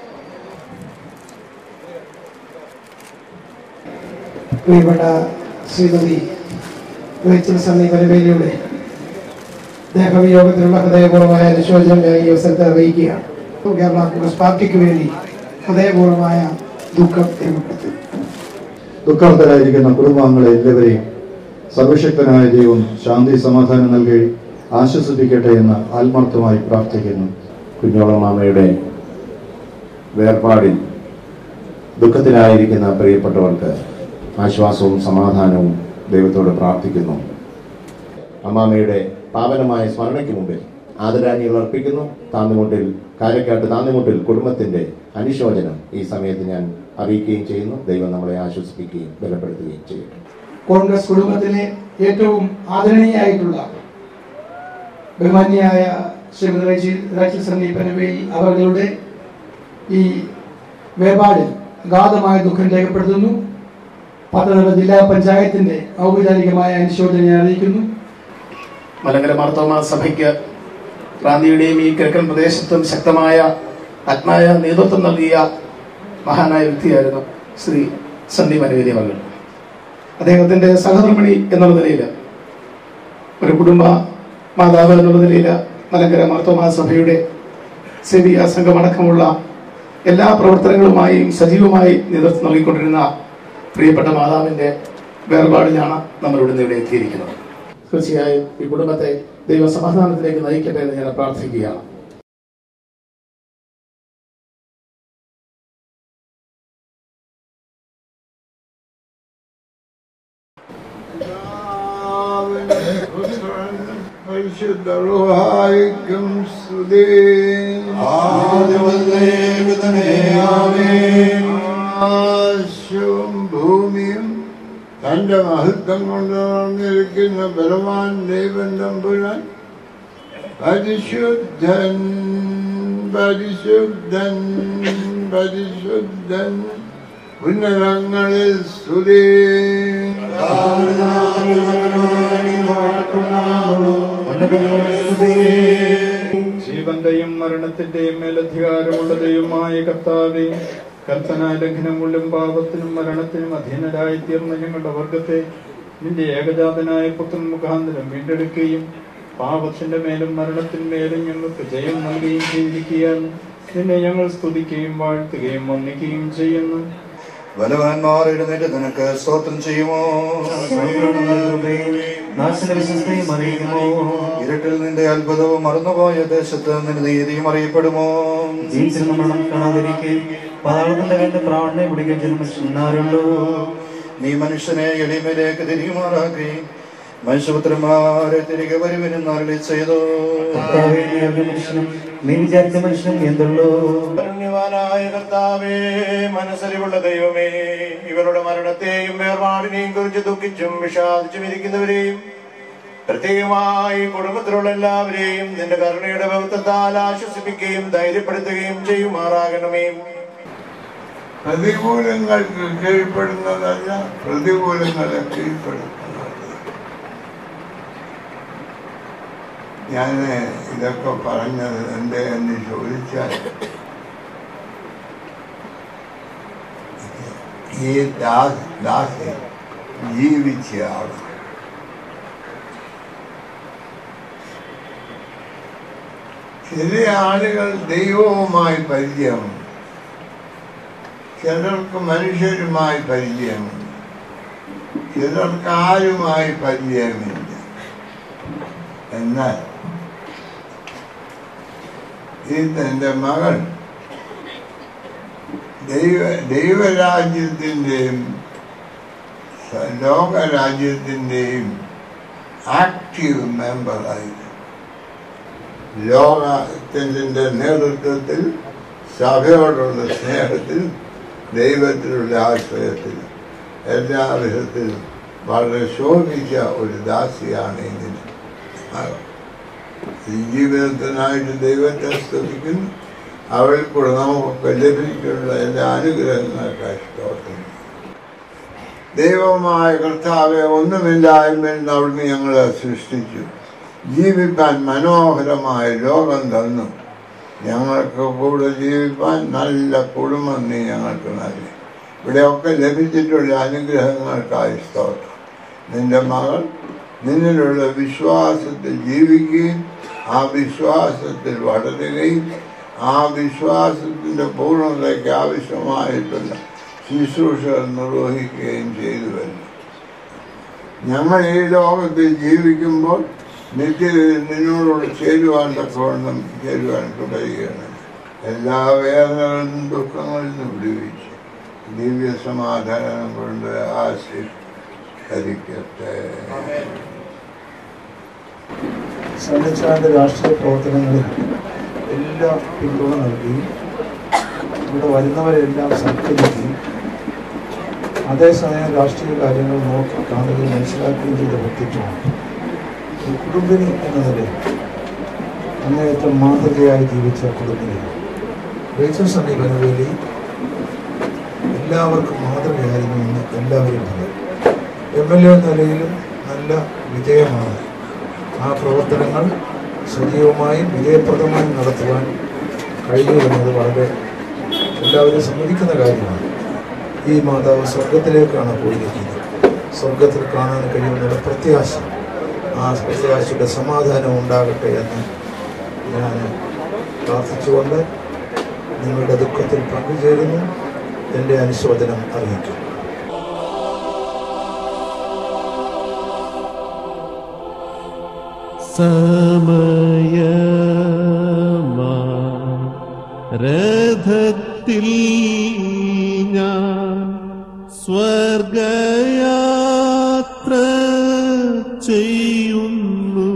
പ്രിയപ്പെട്ട ശ്രീമതി റേച്ചൽ സണ്ണി പരവേലിയുടെ ദേഹവിയോഗത്തിലുള്ള ഹൃദയപൂർവമായ അനുശോചനം ഞാൻ ഈ അവസരത്തെ അറിയിക്കുകയാണ് കേരള കോൺഗ്രസ് പാർട്ടിക്ക് വേണ്ടി ഹൃദയപൂർവമായ ദുഃഖം രേഖപ്പെടുത്തി ദുഃഖാർത്ഥരായിരിക്കുന്ന കുടുംബാംഗങ്ങളെ എല്ലാവരെയും സർവശക്തനായ ദൈവം ശാന്തി സമാധാനം നൽകി ആശ്വസിപ്പിക്കട്ടെ എന്ന് ആത്മാർത്ഥമായി പ്രാർത്ഥിക്കുന്നു കുഞ്ഞോളമാമയുടെ വേർപാടിൽ ദുഃഖത്തിലായിരിക്കുന്ന പ്രിയപ്പെട്ടവർക്ക് ആശ്വാസവും സമാധാനവും ദൈവത്തോട് പ്രാർത്ഥിക്കുന്നു അമ്മാമയുടെ പാവനമായ സ്മരണയ്ക്ക് മുമ്പിൽ ആദരാഞ്ജലികൾ അർപ്പിക്കുന്നു താന്നുമുട്ടിൽ കാരക്കാട്ട് താന്നുമുട്ടിൽ കുടുംബത്തിന്റെ അനുശോചനം ഈ സമയത്ത് ഞാൻ അറിയിക്കുകയും ചെയ്യുന്നു ദൈവം നമ്മളെ ആശ്വസിപ്പിക്കുകയും ബലപ്പെടുത്തുകയും ചെയ്യട്ടെ കോൺഗ്രസ് കുടുംബത്തിലെ ഏറ്റവും ആദരണീയായിട്ടുള്ള ബഹുമാന്യായ ശ്രീമതി റേച്ചിൽ റേച്ചിൽ സണ്ണി പനവേലി അവരുടെ ഈ വേർപാടിൽ അഗാധമായ ദുഃഖം രേഖപ്പെടുത്തുന്നു പത്തനംതിട്ട ജില്ലാ പഞ്ചായത്തിന്റെ ഔപചാരികമായ അനുശോചനം ഞാൻ അറിയിക്കുന്നു മലങ്കര മാർത്തോമ സഭയ്ക്ക് ക്രാന്തിയുടെയും ഈ കിഴക്കൻ പ്രദേശത്തും ശക്തമായ ആത്മായ നേതൃത്വം നൽകിയ മഹാനായ വ്യക്തിയായിരുന്നു ശ്രീ സന്ദീപ് അനുവേദി മകൾ അദ്ദേഹത്തിന്റെ സഹധർമ്മിണി എന്നുള്ള നിലയിൽ ഒരു കുടുംബ മാതാവ് എന്നുള്ള നിലയിൽ മലങ്കര മാർത്തോമ സഭയുടെ സേവിക സംഘമടക്കമുള്ള എല്ലാ പ്രവർത്തനങ്ങളുമായും സജീവമായി നേതൃത്വം നൽകിക്കൊണ്ടിരുന്ന പ്രിയപ്പെട്ട മാതാവിന്റെ വേർപാടിലാണ് നമ്മളിവിടെ ഇവിടെ എത്തിയിരിക്കുന്നത് തീർച്ചയായും ഈ കുടുംബത്തെ ദൈവ സമാധാനത്തിലേക്ക് നയിക്കട്ടെ എന്ന് ഞാൻ പ്രാർത്ഥിക്കുകയാണ് പരിശുദ്ധ റുഹായിക്കും സ്തുതി ആകാശവും ഭൂമിയും തന്റെ മഹത്വം കൊണ്ട് നിറഞ്ഞിരിക്കുന്ന ബലവാൻ ദൈവം തമ്പുരാൻ പരിശുദ്ധൻ പരിശുദ്ധൻ പരിശുദ്ധൻ ഉന്നതങ്ങളിൽ സ്തുതി ജീവന്റെയും മരണത്തിന്റെയും മേലധികാരമുള്ള ദൈവമായ കർത്താവെ കൽപ്പന ലംഘനങ്ങളിലും പാപത്തിനും മരണത്തിനും അധീനരായി തീർന്ന ഞങ്ങളുടെ വർഗത്തെ നിന്റെ ഏകജാതനായ പുത്രൻ മുഖാന്തരം വീണ്ടെടുക്കുകയും പാപത്തിന്റെ മേലും മരണത്തിന്മേലും ഞങ്ങൾക്ക് ജയം നൽകുകയും ചെയ്തിരിക്കുകയാണ് നിന്നെ ഞങ്ങൾ സ്തുതിക്കുകയും വാഴ്ത്തുകയും വന്ദിക്കുകയും ചെയ്യുന്നു ബലവാന്മാർ എഴുന്നേറ്റ് നിനക്ക് സ്തോത്രം ചെയ്യുമോ നാശനവിശ്വസ്തയും അറിയുമോ ഇരുട്ടിൽ നിന്റെ അത്ഭുതവും മറന്നുപോയ ദേശത്ത് നിന്റെ നീതിയും അറിയപ്പെടുമോ ജീവിച്ചിരുന്ന മരണം കാണാതിരിക്കെ പാതാളത്തിന്റെ കണ്ട് പ്രാണനെ പിടിക്കാൻ ജന്മിച്ചുണ്ടാരുണ്ടോ നീ മനുഷ്യനെ എളിമയിലേക്ക് തിരികുമാറാക്കി മനുഷ്യപുത്രന്മാരെ തിരികെ വരുവിനെന്ന് അരളി ചെയ്തു കർത്താവേ, നീ അറിഞ്ഞ മനുഷ്യനും നീ വിചാരിച്ച മനുഷ്യനും എന്തുള്ളൂ കാരുണ്യവാനായ കർത്താവേ മനസ്സരിവുള്ള ദൈവമേ ഇവരുടെ മരണത്തെയും വേർപാടിനെയും കുറിച്ച് ദുഃഖിച്ചും വിഷാദിച്ചും ഇരിക്കുന്നവരെയും പ്രത്യേകമായി കുടുംബത്തിലുള്ള എല്ലാവരെയും നിന്റെ കരുണയുടെ ബഹുത്വത്താൽ ആശ്വസിപ്പിക്കുകയും ധൈര്യപ്പെടുത്തുകയും ചെയ്യുമാറാകണമേ പ്രതികൂലങ്ങൾക്ക് കീഴ്പ്പെടുന്നതല്ല പ്രതികൂലങ്ങളെ കീഴ്പ്പെടുത്തുന്നത് ഞാൻ ഇതൊക്കെ പറഞ്ഞത് എന്തേ എന്ന് ചോദിച്ചാൽ ഈ ദാസ് ദാസി ജീവിച്ച ആള് ചില ആളുകൾ ദൈവവുമായി പരിചയമുണ്ട് ചിലർക്ക് മനുഷ്യരുമായി പരിചയമുണ്ട് ചിലർക്ക് ആരുമായി പരിചയമില്ല എന്നാൽ ഇത് എൻ്റെ മകൾ ദൈവ ദൈവരാജ്യത്തിൻ്റെയും സ- ലോകരാജ്യത്തിൻ്റെയും ആക്റ്റീവ് മെമ്പറായിരുന്നു ലോകത്തിൻ്റെ നേതൃത്വത്തിൽ സഭയോടുള്ള സ്നേഹത്തിൽ ദൈവത്തിലുള്ള ആശ്രയത്തിൽ എല്ലാ വിധത്തിലും വളരെ ശോഭിച്ച ഒരു ദാസിയാണ് ഇതിന് ഈ ജീവിതത്തിനായിട്ട് ദൈവത്തെ സ്തുതിക്കുന്നു അവൾ കൂടെ നമുക്കൊക്കെ ലഭിച്ചിട്ടുള്ള എല്ലാ അനുഗ്രഹങ്ങൾക്കായി സ്തോത്രം ദൈവമായ കർത്താവെ ഒന്നുമില്ലായ്മയിൽ നിന്ന് അവിടുന്ന് ഞങ്ങളെ സൃഷ്ടിച്ചു ജീവിക്കാൻ മനോഹരമായ ലോകം തന്നു ഞങ്ങൾക്ക് കൂടെ ജീവിക്കാൻ നല്ല കുടുംബം നീ ഞങ്ങൾക്ക് നൽകി ഇവിടെയൊക്കെ ലഭിച്ചിട്ടുള്ള അനുഗ്രഹങ്ങൾക്കായി സ്തോത്രം നിന്റെ മകൾ നിന്നിലുള്ള വിശ്വാസത്തിൽ ജീവിക്കുകയും ആ വിശ്വാസത്തിൽ വളരുകയും ആ വിശ്വാസത്തിൻ്റെ പൂർണ്ണതയ്ക്ക് ആവശ്യമായിട്ടുള്ള ശുശ്രൂഷകൾ നിർവഹിക്കുകയും ചെയ്തു വരുന്നു ഞങ്ങൾ ഈ ലോകത്തിൽ ജീവിക്കുമ്പോൾ നിത്യതയിൽ നിന്നോടുകൂടെ ചേരുവാൻ തക്കവണ്ണം ചേരുവാൻ തുടരുകയാണ് എല്ലാ വേദനകളിൽ നിന്നും ദുഃഖങ്ങളിൽ നിന്നും വിടുവിച്ച് ദിവ്യ സമാധാനം കൊണ്ട് ആശീർവദിക്കട്ടെ സന്നിച്ചാന്റെ രാഷ്ട്രീയ പ്രവർത്തനങ്ങളിൽ എല്ലാ പിന്തുണ നൽകുകയും ഇവിടെ വരുന്നവരെല്ലാം സൽക്കരിക്കുകയും അതേസമയം രാഷ്ട്രീയ കാര്യങ്ങൾ നോക്കി കാണുകയും മനസ്സിലാക്കുകയും ചെയ്ത വ്യക്തിത്വമാണ് ഒരു കുടുംബിനി എന്ന നിലയിൽ അങ്ങേയറ്റം മാതൃകയായി ജീവിച്ച കുടുംബിനിയാണ് റേച്ചൽ സണ്ണി ബനവേലി എല്ലാവർക്കും മാതൃകയായിരുന്നു എന്ന് എല്ലാവരും പറയും എം എൽ എ എന്ന നിലയിലും നല്ല വിജയമാണ് ആ പ്രവർത്തനങ്ങൾ സജീവമായും വിജയപ്രദമായും നടത്തുവാൻ കഴിഞ്ഞു എന്നത് വളരെ എല്ലാവരും സമ്മതിക്കുന്ന കാര്യമാണ് ഈ മാതാവ് സ്വർഗത്തിലേക്കാണ് പോയിരിക്കുന്നത് സ്വർഗത്തിൽ കാണാൻ കഴിയുന്ന പ്രത്യാശ ആ പ്രത്യാശയുടെ സമാധാനം ഉണ്ടാകട്ടെ എന്ന് ഞാൻ പ്രാർത്ഥിച്ചുകൊണ്ട് നിങ്ങളുടെ ദുഃഖത്തിൽ പങ്കുചേരുന്നു എൻ്റെ അനുശോചനം അറിയിക്കും സമയമാ രഥത്തിൽ ഞാൻ സ്വർഗയാത്ര ചെയ്യുന്നു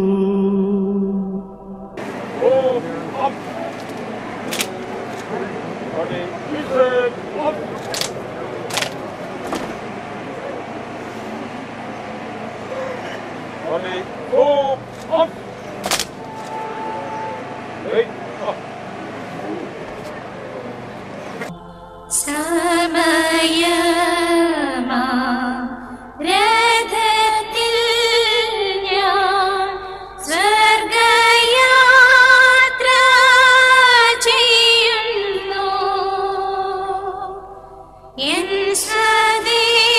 സമയമാ രഥത്തിൽ ഞാൻ സ്വർഗയാത്ര ചെയ്യുന്നു എൻ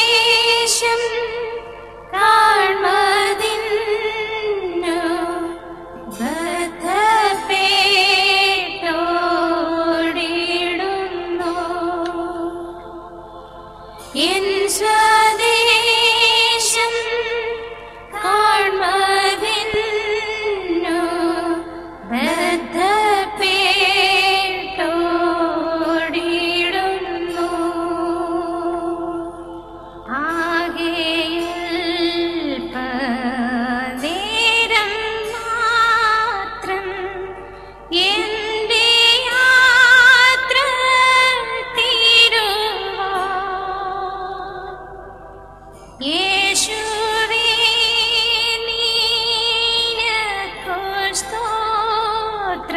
സ്വദേശം കാൺമതിന്നു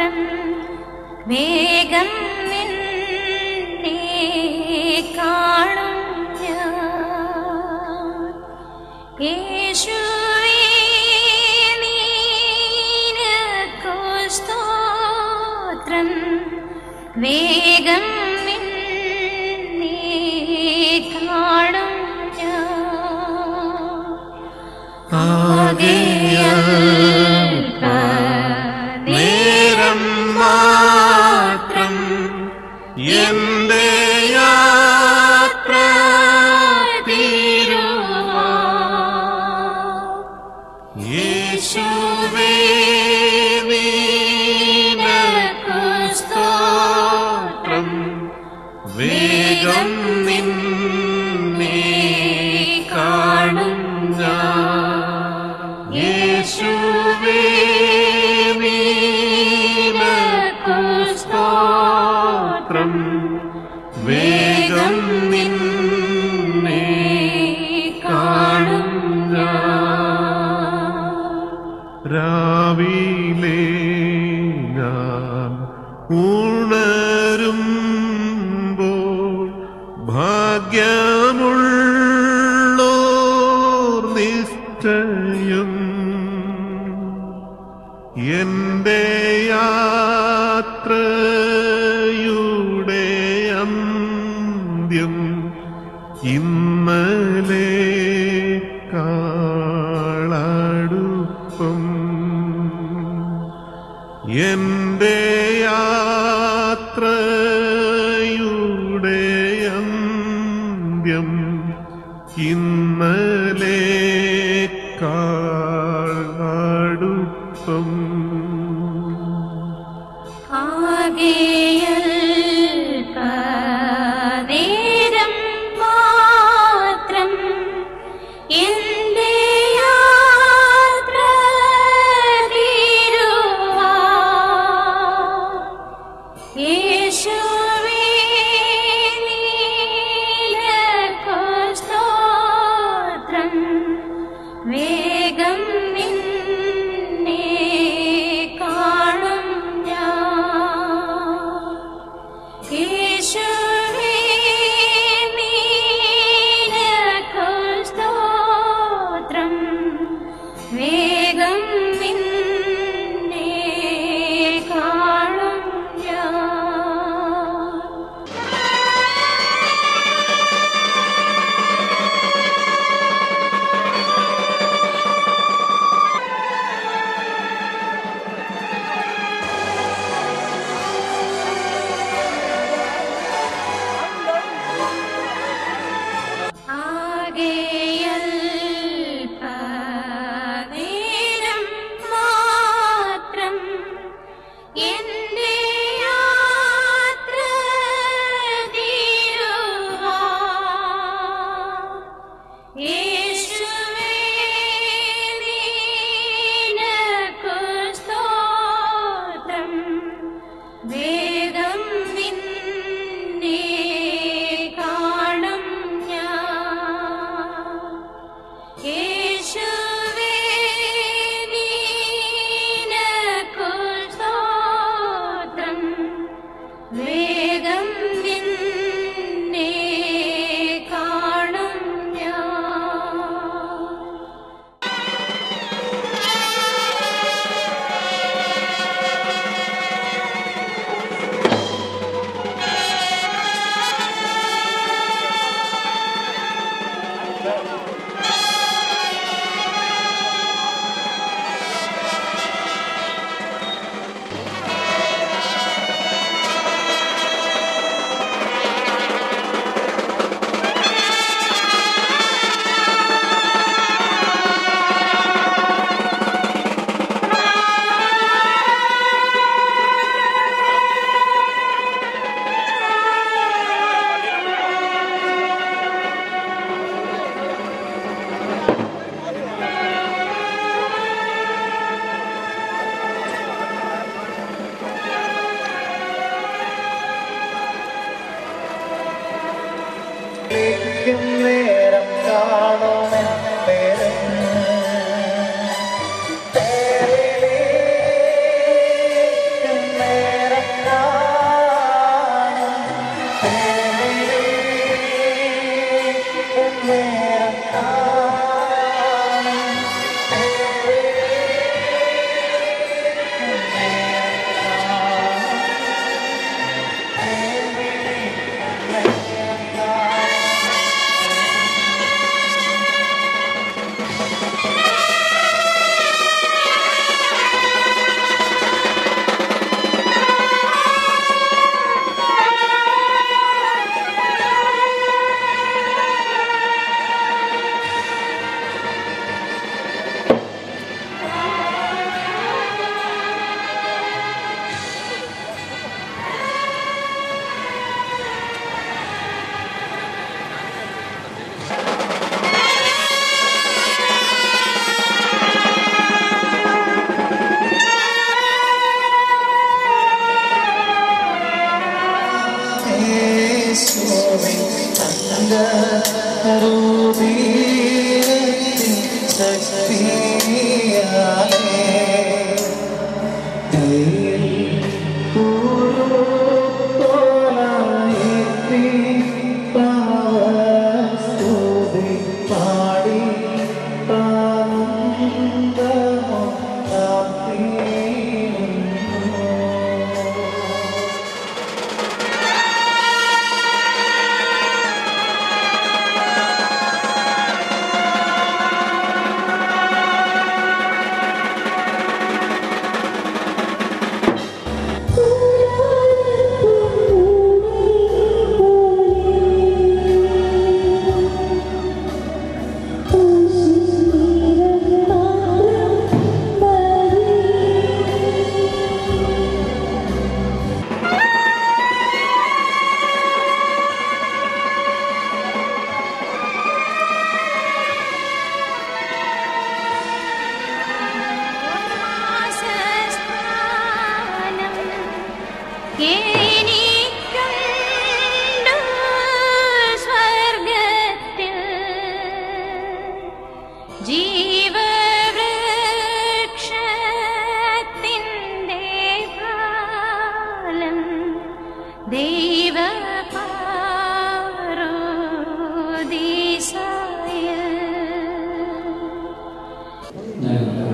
മാത്രം വേഗം നിന്നെ കാണും ഞാൻ യേശുവേ നിനക്കു സ്തോത്രം വേഗം നിന്നെ കാണും ഞാൻ നേരം മാത്രം എന്റെ യാത്ര തീരുവാ യേശുവേ നിനക്കു സ്തോത്രം വേഗം നിന്നെ കാണും ഞാൻ യേശുവേ നിനക്കു സ്തോത്രം വേഗം നിന്നെ കാണും ഞാൻ രാവിലെ ഞാൻ ഉണരുമ്പോൾ ഭാഗ്യമുള്ളോർ നിശ്ചയം എന്റെ യാത്രയുടെ അന്ത്യം ഇന്നലെ കാളടുപ്പം എന്റെ യാത്രയുടെ അന്ത്യം ഇന്നലെ കാളടുപ്പം ആകെയൽപനേരം മാത്രം എന്റെ യാത്ര തീരുവാ. യേശുവേ നിനക്കു സ്തോത്രം വേഗം നിന്നെ കാണും ഞാൻ യേശുവേ നിനക്കു സ്തോത്രം വേഗം നിന്നെ കാണും ഞാൻ ആകെയൽപനേരം മാത്രം എന്റെ യാത്ര തീരുവാ. യേശുവേ നിനക്കു സ്തോത്രം വേഗം നിന്നെ കാണും ഞാൻ യേശുവേ നിനക്കു സ്തോത്രം വേഗം നിന്നെ കാണും ഞാൻ വിളിക്കും നേരം കാണുമെൻ പേരും പേരിലേക്കും എനിക്കുണ്ടു സ്വർഗത്തിൽ ജീവവൃക്ഷത്തിൻ്റെ ഫലം ദൈവപാരോദീസായ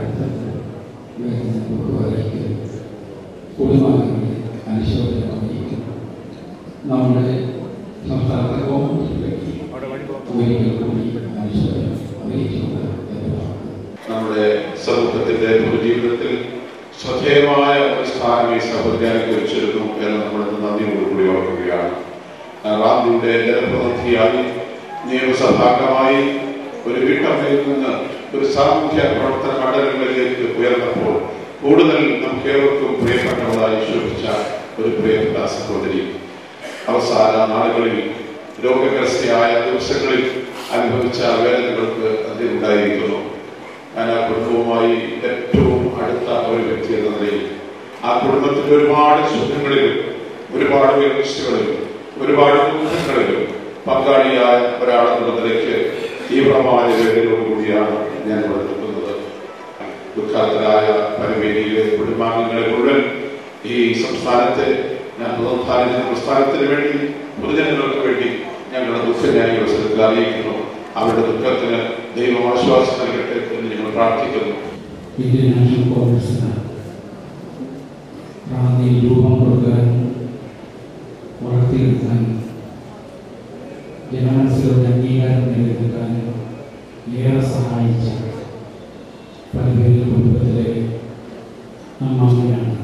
കുടുംബാംഗങ്ങളെ അനുശോചനം അറിയിക്കുന്നു നമ്മുടെ സംസ്ഥാനത്തെ കോൺഗ്രസിലേക്ക് ഒരിക്കൽ കൂടി അനുശോചനം അറിയിച്ചുകൊണ്ട് നമ്മുടെ സമൂഹത്തിന്റെ പൊതുജീവിതത്തിൽ ശ്രദ്ധേയമായ ഒരു സ്ഥാനം ഈ സഹോദരനെ കുറിച്ചിരുന്നു എന്ന് നമ്മൾ ഇന്ന് നന്ദിയോടുകൂടി ഓർക്കുകയാണ് റാന്തിയുടെ ജനപ്രതിനിധിയായി നിയമസഭാംഗമായി ഒരു വീട്ടമ്മയിൽ നിന്ന് ഒരു സാമൂഹ്യ പ്രവർത്തന മണ്ഡലങ്ങളിലേക്ക് ഉയർന്നപ്പോൾ കൂടുതൽ നമുക്ക് ഏവർക്കും പ്രിയപ്പെട്ടവളായി ശോഭിച്ച ഒരു പ്രിയപ്പെട്ട സഹോദരി അവസാന നാളുകളിൽ രോഗഗ്രസ്തയായ ദിവസങ്ങളിൽ അനുഭവിച്ച വേദനകൾക്ക് അതിലുണ്ടായിരിക്കുന്നു ഞാൻ ആ കുടുംബവുമായി ഏറ്റവും അടുത്ത ഒരു വ്യക്തി എന്ന നിലയിൽ ആ കുടുംബത്തിന്റെ ഒരുപാട് സുഖങ്ങളിലും ഒരുപാട് വീഴ്ചകളിലും ഒരുപാട് ദുഃഖങ്ങളിലും പങ്കാളിയായ ഒരാളെന്നുള്ള നിലയ്ക്ക് തീവ്രമായ വേദനയോടുകൂടിയാണ് ഞാൻ ഇവിടെ നിൽക്കുന്നത് ദുഃഖാർത്ഥരായ പരവേദിയിലെ കുടുംബാംഗങ്ങളെ മുഴുവൻ ഈ സംസ്ഥാനത്തെ ഞാൻ പുനരുദ്ധാരണ പ്രസ്ഥാനത്തിന് വേണ്ടി പൊതുജനങ്ങൾക്ക് വേണ്ടി ഞങ്ങളുടെ ദുഃഖന്യായ അവസരത്തിൽ അറിയിക്കുന്നു അവരുടെ ദുഃഖത്തിന് ദൈവം ആശ്വാസം നൽകട്ടെ എന്ന് ഞങ്ങൾ പ്രാർത്ഥിക്കുന്നു ഇന്ത്യൻ നാഷണൽ കോൺഗ്രസിന് റാന്നിയിൽ രൂപം കൊടുക്കാനും വളർത്തിയെടുക്കാനും ജനമനസ്സിലൂടെ അംഗീകാരം നേടിയെടുക്കാനും ഏറെ സഹായിച്ച പലപേരും കുടുംബത്തിലെ അമ്മാമ്മയാണ്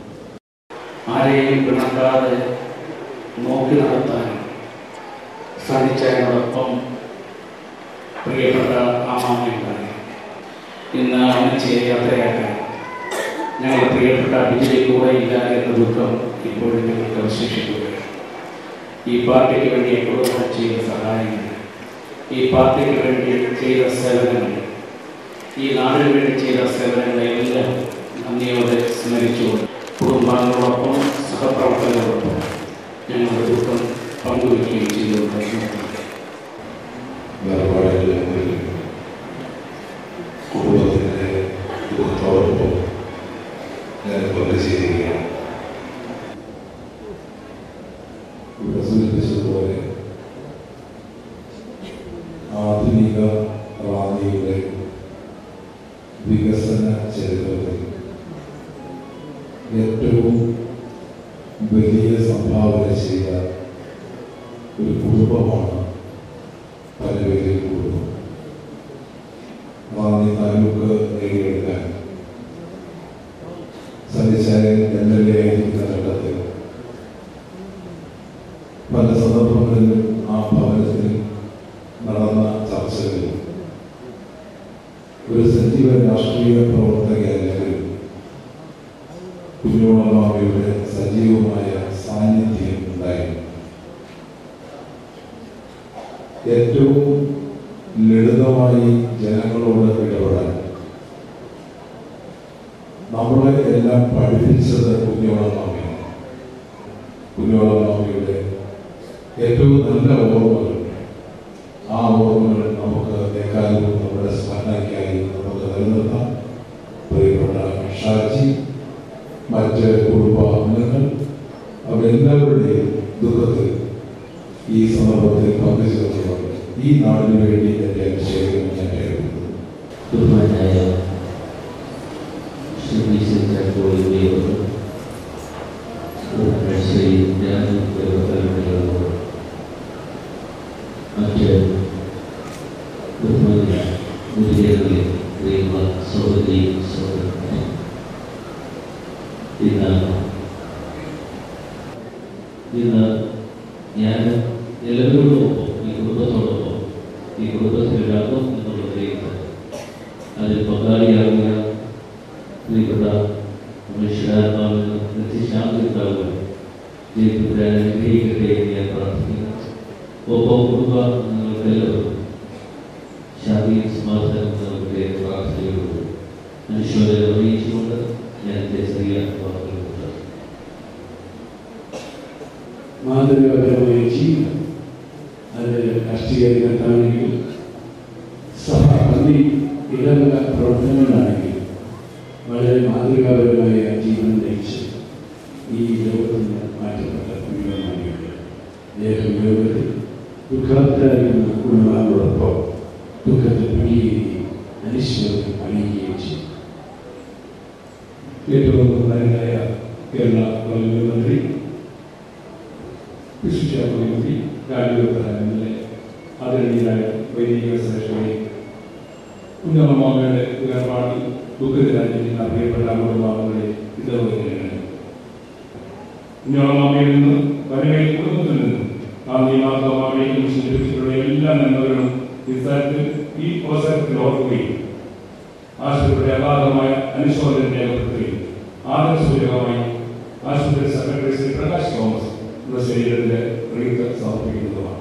ആരെയും പിണക്കാതെ നോക്കി നടത്താനും സാധിച്ചതിനോടൊപ്പം പ്രിയപ്പെട്ട അമ്മാമ്മയുണ്ടായി ഇന്ന് അമ്മച്ചിയെ യാത്രയാക്കാൻ ഞങ്ങൾ പ്രിയപ്പെട്ട ബിജലി കൂടെ ഇല്ല എന്ന ദുഃഖം ഇപ്പോഴും ഞങ്ങൾക്ക് അവശേഷിക്കുകയാണ് ഈ പാർട്ടിക്ക് വേണ്ടി കുടുംബം ചെയ്ത സഹായങ്ങൾ ഈ പാർട്ടിക്ക് വേണ്ടി ചെയ്ത സേവനങ്ങൾ ഈ നാടിന് വേണ്ടി ചെയ്ത സേവനങ്ങളെല്ലാം നന്ദിയോടെ സ്മരിച്ചുകൊണ്ട് കുടുംബാംഗങ്ങളോടൊപ്പം സഹപ്രവർത്തകരോടൊപ്പം ഞങ്ങളുടെ ദുഃഖം പങ്കുവയ്ക്കുകയും ചെയ്തുകൊണ്ട് വേർപാടുകളിൽ കുടുംബത്തിൻ്റെ ദുഃഖത്തോടൊപ്പം ഞാൻ പങ്കുചേരുകയാണ് ഇവിടെ സൂചിപ്പിച്ചതുപോലെ ആധുനിക റാന്നിയുടെ വികസന ചരിത്രത്തിൽ ഏറ്റവും വലിയ സംഭാവന ചെയ്ത ഒരു കുടുംബമാണ് പലവേലി കുടുംബം റാന്നി താലൂക്ക് നേടിയെടുക്കാൻ സന്നിച്ചായൻ എം എൽ എ ആയിരിക്കുന്ന ഘട്ടത്തിൽ പല സന്ദർഭങ്ങളിലും ആ ഭവനത്തിൽ നടന്ന ചർച്ചകളിൽ ഒരു സജീവ രാഷ്ട്രീയ പ്രവർത്തകയല്ലെങ്കിലും കുഞ്ഞോളമാവയുടെ സജീവമായ സാന്നിധ്യം ഉണ്ടായിരുന്നു ഏറ്റവും ലളിതമായി ജനങ്ങളോട് ഇടപെടാൻ നമ്മളെ എല്ലാം പഠിപ്പിച്ചത് കുഞ്ഞോളമാമയാണ് കുഞ്ഞോളമാമയുടെ ഏറ്റവും നല്ല ഓർമ്മകൾ കുടുംബ അംഗങ്ങൾ അവരെല്ലാവരുടെയും ദുഃഖത്തിൽ ഈ സന്ദർഭത്തിൽ പങ്കുചേർന്നുകൊണ്ട് ഈ നാടിന് വേണ്ടി എൻ്റെ അഭിഷേകം ഞാൻ ഏർപ്പെടുന്നു ബഹുമാനായ ശ്രീ വി സി ചാക്കോയുടെ ശ്രീ രാജു മറ്റ് ബഹുമാനിയ ഗുരുദേവരെ പ്രിയമുള്ള സഹോദരി സഹോദരന്മാരെ ഇന്ന് ഇന്ന് ഞാൻ എല്ലാവരോടൊപ്പം ഈ കുടുംബത്തോടൊപ്പം ഈ കുടുംബത്തിലൊരാകും എന്നുള്ള നിലയിൽ അതിൽ പങ്കാളിയാകുക പ്രിയപ്പെട്ട മനുഷ്യരാത്മാവിന് നിത്യശാന്തി ഉണ്ടാവുക ജീവിതത്തിൽ അനുഗ്രഹിക്കട്ടെ എന്ന് ഞാൻ പ്രാർത്ഥിക്കുന്നു ഒപ്പം കുടുംബ നിങ്ങൾക്കെല്ലാവർക്കും ശാന്തിയും സമാധാനവും നൽകട്ടെ എന്ന് പ്രാർത്ഥനയോടുകൂടി അനുശോചനം അറിയിച്ചുകൊണ്ട് ഞാൻ എൻ്റെ ചെറിയ വാക്കുകൾ നിർത്തുന്നു. മാതൃകാപരമായ ജീവിതം അത് രാഷ്ട്രീയ രംഗത്താണെങ്കിൽ സഭ പള്ളി ഇടവക പ്രവർത്തനങ്ങളാണെങ്കിൽ വളരെ മാതൃകാപരമായ ജീവിതം നയിച്ച് ഈ ലോകത്തിൽ നിന്ന് മാറ്റപ്പെട്ട കുടുംബമാണിയുണ്ട് അദ്ദേഹം യോഗത്തിൽ ദുഃഖത്തിലായിരുന്ന കുടുംബാംഗങ്ങളോടൊപ്പം ദുഃഖത്തിൽ പണിയുകയും അനുശ്വരം അണിയുകയും ചെയ്തു ഏറ്റവും ബഹുമാനായ കേരള ഗവൺമെന്റ് മന്ത്രി വിശുദ്ധി രാജ്യപ്രധാനമന്ത്രി ആദരണീയരായ വൈദിക ശ്രേഷ്ഠനെ ഉന്നതമാമയുടെ വേർപാട് ദുഃഖത്തിലായിരിക്കുന്ന പ്രിയപ്പെട്ട കുടുംബാംഗങ്ങളെ ഇതേപോലെ ഉന്നതമാമയിൽ നിന്ന് വരവേൽ കുടുംബത്തിൽ നിന്നും ഗാന്ധി മാതാമാമയും സൂചിപ്പിച്ചിട്ടുള്ള എല്ലാ നന്മകളും ഇത്തരത്തിൽ ഈ അവസരത്തിൽ ഓർക്കുകയും ആശുപത്രിയുടെ അഗാധമായ അനുശോചനം രേഖപ്പെടുത്തുകയും ആദർശസൂചകമായി ആശുപത്രി സെക്രട്ടറി ശ്രീ പ്രകാശ് തോമസ് എന്ന ശരീരത്തിന്റെ റീത്ത് സമർപ്പിക്കുന്നതുമാണ്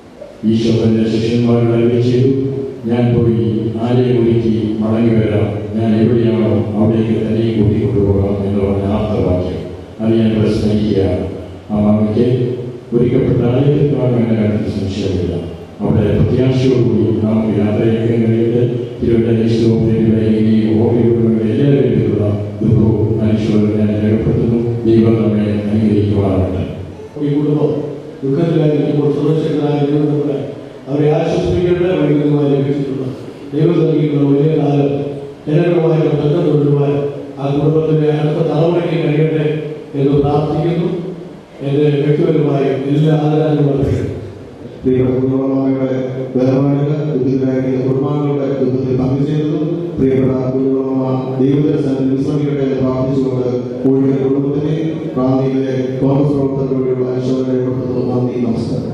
ഈശോ തന്റെ ശിഷ്യന്മാരോട് അരുളി ചെയ്തു ഞാൻ പോയി ആരെയും ഒരുക്കി മടങ്ങി വരാം ഞാൻ എവിടെയാണോ അവിടേക്ക് തന്നെയും കൂട്ടി കൊണ്ടുപോകാം എന്ന് പറഞ്ഞ ആപ്തവാക്യം അത് ഞാൻ ഇവിടെ സ്മരിക്കുകയാണ് ആ മാമയ്ക്ക് ഒരുക്കപ്പെട്ട ആലയത്തിൽ കാണുമെന്ന കാര്യത്തിൽ സംശയമില്ല അവിടെ പ്രത്യാശയോടുകൂടി നമുക്ക് യാത്രയാക്കാൻ കഴിയട്ടെ തിരുവനന്തപുരം ഈ ഓർമ്മയുടെ എല്ലാവരിലുള്ള ദുഃഖവും അനുശോചനം ഞാൻ രേഖപ്പെടുത്തുന്നു ദൈവം നമ്മെ അംഗീകരിക്കുവാറുണ്ട് ഈ കുടുംബം ദുഃഖത്തിലായിരിക്കുമ്പോൾ സുരക്ഷിതരായ ദൈവങ്ങളെ അവരെ ആശ്വസിപ്പിക്കേണ്ട വൈകുന്നതുമായി ലഭിച്ചിട്ടുള്ള ദൈവം നൽകിയിട്ടുള്ള വലിയ കാലം ജനങ്ങളുമായ ബന്ധം തുടരുവാൻ ആ കുടുംബത്തിന്റെ അടുത്ത തലമുറയ്ക്ക് കഴിയട്ടെ എന്ന് പ്രാർത്ഥിക്കുന്നു എന്റെ വ്യക്തിപരമായ എല്ലാ ആദരാനുകളും പ്രിയപ്പെട്ട കുടുംബങ്ങളുടെ വേർപാടുകൾ ദുഃഖിതരാക്കിയ കുടുംബാംഗങ്ങളുടെ ദുഃഖത്തിൽ പങ്കുചേരുന്നു പ്രിയപ്പെട്ട കുടുംബ ദൈവദർശനം വിശ്രമിക്കട്ടെ എന്ന് പ്രാർത്ഥിച്ചുകൊണ്ട് കോഴിയുടെ കുടുംബത്തിനെ പ്രാന്തിയിലെ കോൺഗ്രസ് പ്രവർത്തകർക്ക് വേണ്ടിയുള്ള അനുശോചനം രേഖപ്പെടുത്തുന്നു നന്ദി നമസ്കാരം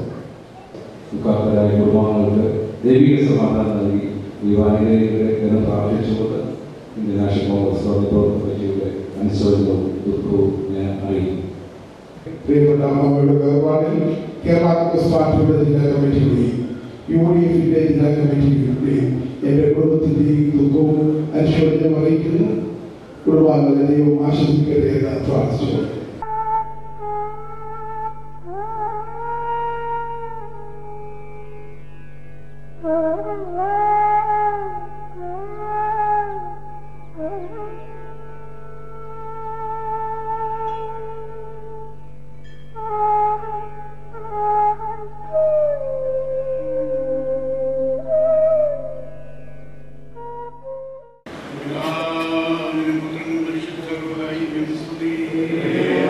ദുഃഖാന്തരായ കുടുംബാംഗങ്ങൾക്ക് ദൈവിക സമാധാനം നൽകി ദൈവാനുഗ്രഹിക്കട്ടെ എന്ന് പ്രാർത്ഥിച്ചുകൊണ്ട് ഇന്ത്യൻ നാഷണൽ കോൺഗ്രസ് പ്രവർത്തക കമ്മിറ്റിയുടെ അനുശോചനവും ദുഃഖവും ഞാൻ അറിയിക്കുന്നു പ്രിയപ്പെട്ട അമ്മയുടെ വേർപാടിൽ കേരള കോൺഗ്രസ് പാർട്ടിയുടെ ജില്ലാ കമ്മിറ്റിയുടെയും യു ഡി എഫിന്റെ ജില്ലാ കമ്മിറ്റിയുടെയും എന്റെ കുടുംബത്തിന്റെയും ദുഃഖവും അനുശോചനം അറിയിക്കുന്നു കുടുംബാംഗങ്ങളെ ദൈവം ആശ്വസിക്കട്ടെ എന്ന് പ്രാർത്ഥിച്ചു പരിശുദ്ധ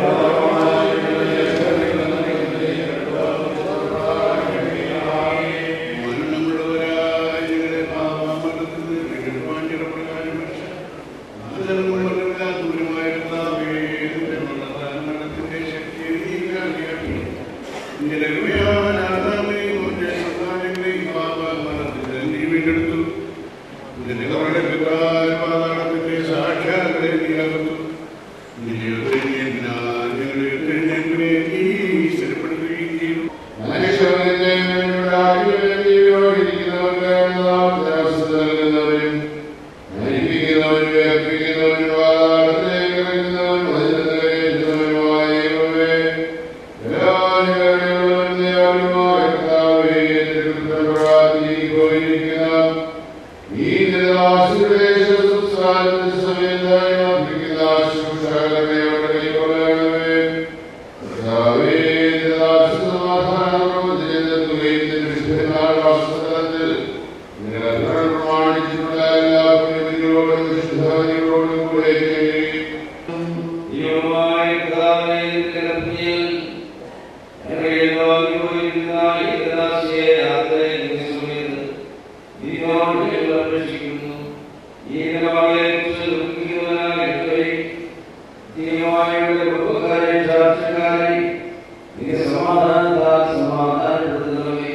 ദൈവമായ കർത്താവേ, നിന്റെ കൽപ്പനയിൽ ഞങ്ങളുടെ വാങ്ങിപ്പോയിരുന്ന ഏകദാസിയെ യാത്രയെ നിന്നുപോയത് നിന്നോട് ഞങ്ങൾ അപേക്ഷിക്കുന്നു ഈ നിലപാടിനെ കുറിച്ച് ദുഃഖിക്കുന്നവനായ ഞങ്ങളെ ദൈവമായുടെ കുടുംബക്കാരെ ചാർച്ചക്കാരെ നിന്റെ സമാധാനത്താൽ സമാധാനപ്പെടുത്തുന്നവേ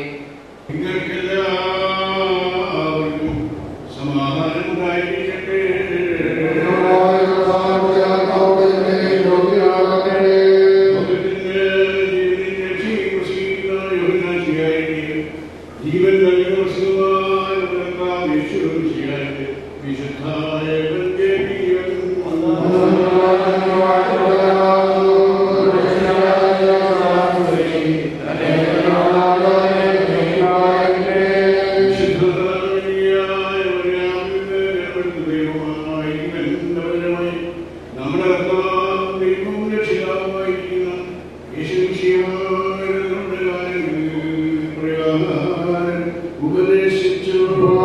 ജീവൻ നൽകുന്ന വസ്തുവായ വിശുദ്ധായ നമ്മുടെ ദൈവവും രക്ഷിതാവുമായിരിക്കുന്ന യേശുശിവമായ നമ്മുടെ പ്രകാരം ഉപദേശിച്ചു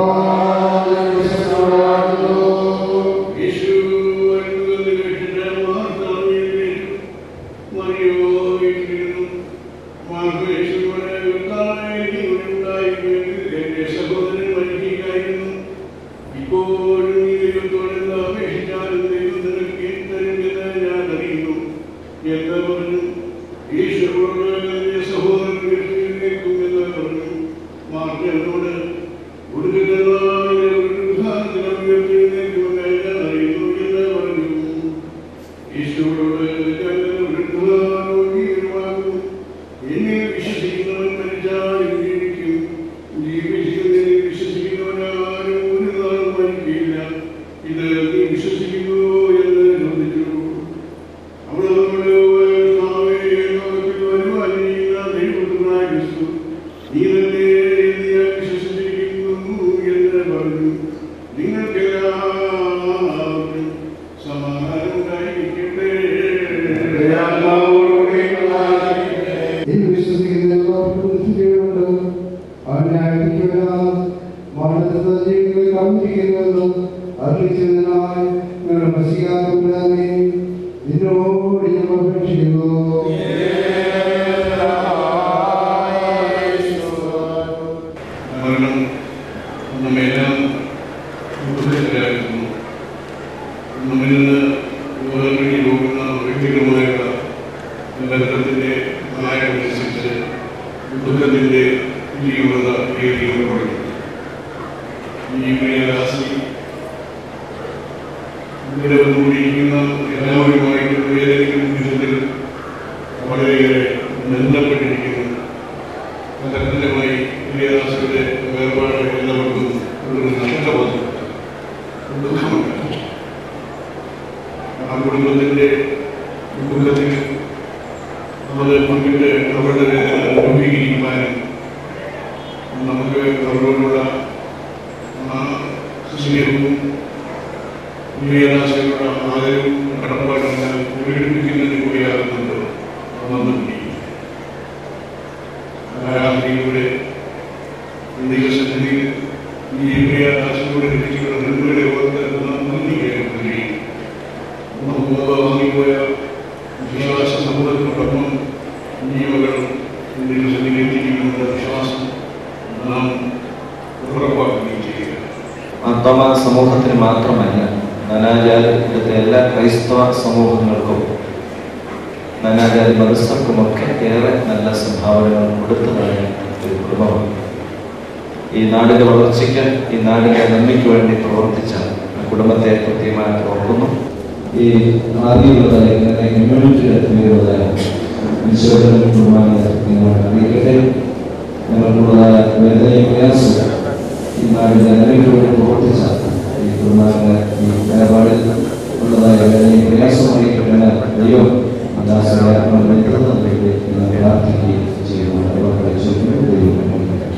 യേശു വരുന്നത് കേട്ടിട്ട് മാർത്താവിനെ മറിയോ വീട്ടിലിരുന്നു മാർക്ക് യേശുവിനെ കർത്താവേ, നീ ഇവിടെ ഉണ്ടായിരുന്നെങ്കിൽ എന്റെ സഹോദരൻ മരിക്കുകയായിരുന്നു ഇപ്പോഴും നീ ദൈവത്തോട് അപേക്ഷിച്ചാലും ദൈവം നിനക്ക് തരുമെന്ന് ഞാൻ അറിയുന്നു എന്ന് പറഞ്ഞു ഈശോയോട് എന്റെ സഹോദരൻ നിൽക്കുമെന്ന് പറഞ്ഞു മാർക്ക് എന്നോട് ഒടുക്കത്തെ ഉയർത്തിരുന്നേക്കുമെന്ന് ഞാൻ അറിയുന്നു എന്ന് പറഞ്ഞു ഈശോയോട് ഞാൻ വൃദ്ധമാകും എന്നിൽ വിശ്വസിക്കുന്നവൻ മരിച്ചാലും ജീവിക്കും ജീവിക്കുന്നതിൽ വിശ്വസിക്കുന്നവനാരും ഒരു നാളും മരിക്കില്ല ഇത് നീ വിശ്വസിക്കുന്നുവോ എന്ന് ചോദിച്ചു അവൾ അവരോട് കർത്താവേ, ലോകത്തിൽ വരുവാൻ ഇരിക്കുന്ന ദൈവപുത്രനായ ക്രിസ്തു, നീ തന്നെ എന്ന് ഞാൻ വിശ്വസിച്ചിരിക്കുന്നു എന്ന് പറഞ്ഞു നിങ്ങൾക്കെല്ലാവർക്കും സമാധാനം ഉണ്ടായിരിക്കട്ടെ എന്ന് വിശ്വസിക്കുന്ന എല്ലാവർക്കും നിശ്ചയമുണ്ട് അവനായിരിക്കുന്നവരാൽ മരണത്തെ ജീവിതത്തിൽ കാത്തിരിക്കുന്നുവെന്ന് അറിയിച്ചതിനായി ഞങ്ങൾ മസികാത്തവരാനെ നിന്നോട് ഞാൻ അപേക്ഷിക്കുന്നു മരണം നമ്മെല്ലാം ദുഃഖത്തിലാക്കുന്നു നമ്മിൽ നിന്ന് വേർപിരിഞ്ഞു പോകുന്ന വ്യക്തികളുമായുള്ള ബന്ധത്തിന്റെ ആയമനുസരിച്ച് ദുഃഖത്തിന്റെ തീവ്രത ഏറിയപ്പെടുന്നു ഈ പ്രിയദാസി ഇവിടെ വന്നുകൊണ്ടിരിക്കുന്ന എല്ലാവരുമായിട്ട് ഏതെങ്കിലും വിധത്തിൽ വളരെയേറെ ബന്ധപ്പെട്ടിരിക്കുന്നു തരത്തിലുമായി പ്രിയദാസിയുടെ വേർപാട് എല്ലാവർക്കും ഒരു നഷ്ടമാണ് ദുഃഖമുണ്ട് ആ കുടുംബത്തിന്റെ ദുഃഖത്തിൽ അത് പങ്കിട്ട് അവരുടെ വേദന രൂപീകരിക്കുവാനും നമുക്ക് അവരോടുള്ള ആ സ്നേഹവും പ്രിയദാസികളുടെ ആദരവും കടപ്പാടുമെല്ലാം പ്രകടിപ്പിക്കുന്നതിന് കൂടിയാകുന്നുണ്ട് വന്നുകൊണ്ടിരിക്കും ആരാധനയിലൂടെ ദൈവസന്നിധിയിൽ ഈ പ്രിയദാസിലൂടെ ലഭിക്കുന്ന നന്മയുടെ ഓർത്ത് നന്ദി കേൾക്കുകയും നമുക്ക് വാങ്ങിപ്പോയ വിശ്വാസ സമൂഹത്തിനോടൊപ്പം ജീവകളും ദൈവസന്നിധിയിൽ എത്തിക്കുമെന്നുള്ള വിശ്വാസം നാം ഉറപ്പാക്കുകയും ചെയ്യുക മാർത്തോമ സമൂഹത്തിന് മാത്രമല്ല നാനാജാതി ഇവിടുത്തെ എല്ലാ ക്രൈസ്തവ സമൂഹങ്ങൾക്കും നാനാജാതി മതസ്ഥർക്കുമൊക്കെ ഏറെ നല്ല സംഭാവനകൾ കൊടുത്തതായ ഒരു കുടുംബമാണ് ഈ നാടിന്റെ വളർച്ചയ്ക്ക് ഈ നാടിന്റെ നന്മയ്ക്ക് വേണ്ടി പ്രവർത്തിച്ച ആ കുടുംബത്തെ പ്രത്യേകമായിട്ട് ഓർക്കുന്നു ഈ ആദ്യമുള്ളതായ ഇന്നത്തെ കമ്മ്യൂണിറ്റിയുടെ പേരുള്ളതായ ഈശ്വരൻ കുടുംബാംഗങ്ങളെ നിങ്ങൾ അറിയിക്കട്ടെ ഞങ്ങൾക്കുള്ളതായ വേദനയും പ്രയാസവും ഈ നാടിന്റെ നന്മയ്ക്ക് വേണ്ടി പ്രവർത്തിച്ച ഈ കുടുംബാംഗങ്ങളെ ഈ വേർപാടിൽ ഉള്ളതായ വേദനയും പ്രയാസവും അറിയിക്കട്ടെന്ന് ദൈവം ദാസരെ വേണ്ടി പ്രാർത്ഥിക്കുകയും ചെയ്യുന്നു അവരുടെ ചോദിക്കുന്നു ദൈവം അനുഗ്രഹിക്കട്ടെ.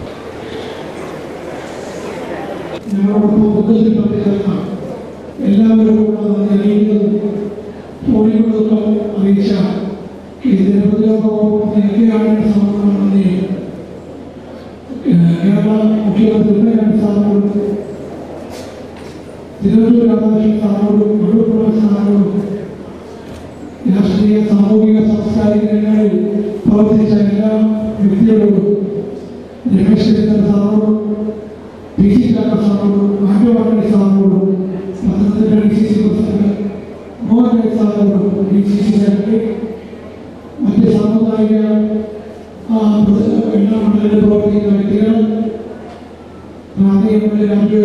ഞങ്ങളോടൊപ്പം ദുഃഖത്തിൽ പങ്കുചേർന്ന എല്ലാവരോടും നന്ദി അറിയിക്കുന്നു ഫോണിലൂടെ അറിയിച്ച ഈ നിരവധിയോടൊപ്പം എനിക്കാണ് സമർപ്പണം നന്ദി ഏഹ് കേരള മുഖ്യമന്ത്രി ഉമ്മൻചാണ്ടി സാറിനോടും തിരുവനന്തപുരം രാധാകൃഷ്ണൻ സാറിനോടും മടുപ്പുറം സാറിനോടും രാഷ്ട്രീയ സാമൂഹിക സാംസ്കാരിക രംഗങ്ങളിൽ പ്രവർത്തിച്ച എല്ലാ വ്യക്തികളോടും രമേശ് ചെന്നിത്തല സാറിനോടും പി സി കാക്ക സാറിനോടും ആറ്റുവാണി സാറിനോടും Pathanamthitta D C C president Mohan Raj സാറിനോടും ഡി സി സി സെക്രട്ടറി മറ്റ് സാമുദായിക ആ, പ്രസ- എല്ലാ മണ്ഡലങ്ങളിൽ പ്രവർത്തിക്കുന്ന വ്യക്തികൾ പ്രാദേശിക രാജ്യ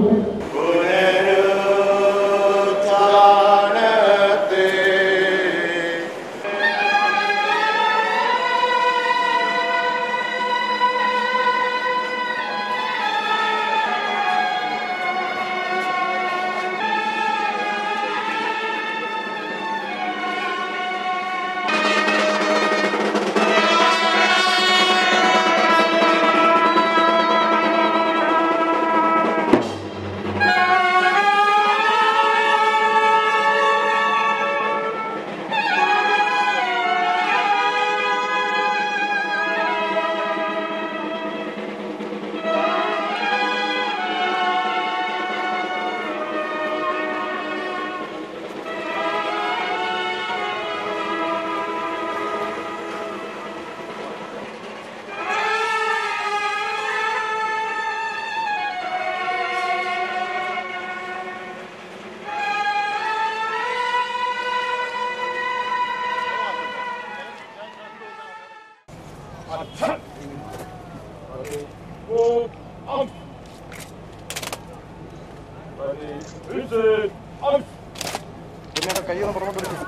കയ്യൊന്ന് പുറമോട്ട് എടുക്കും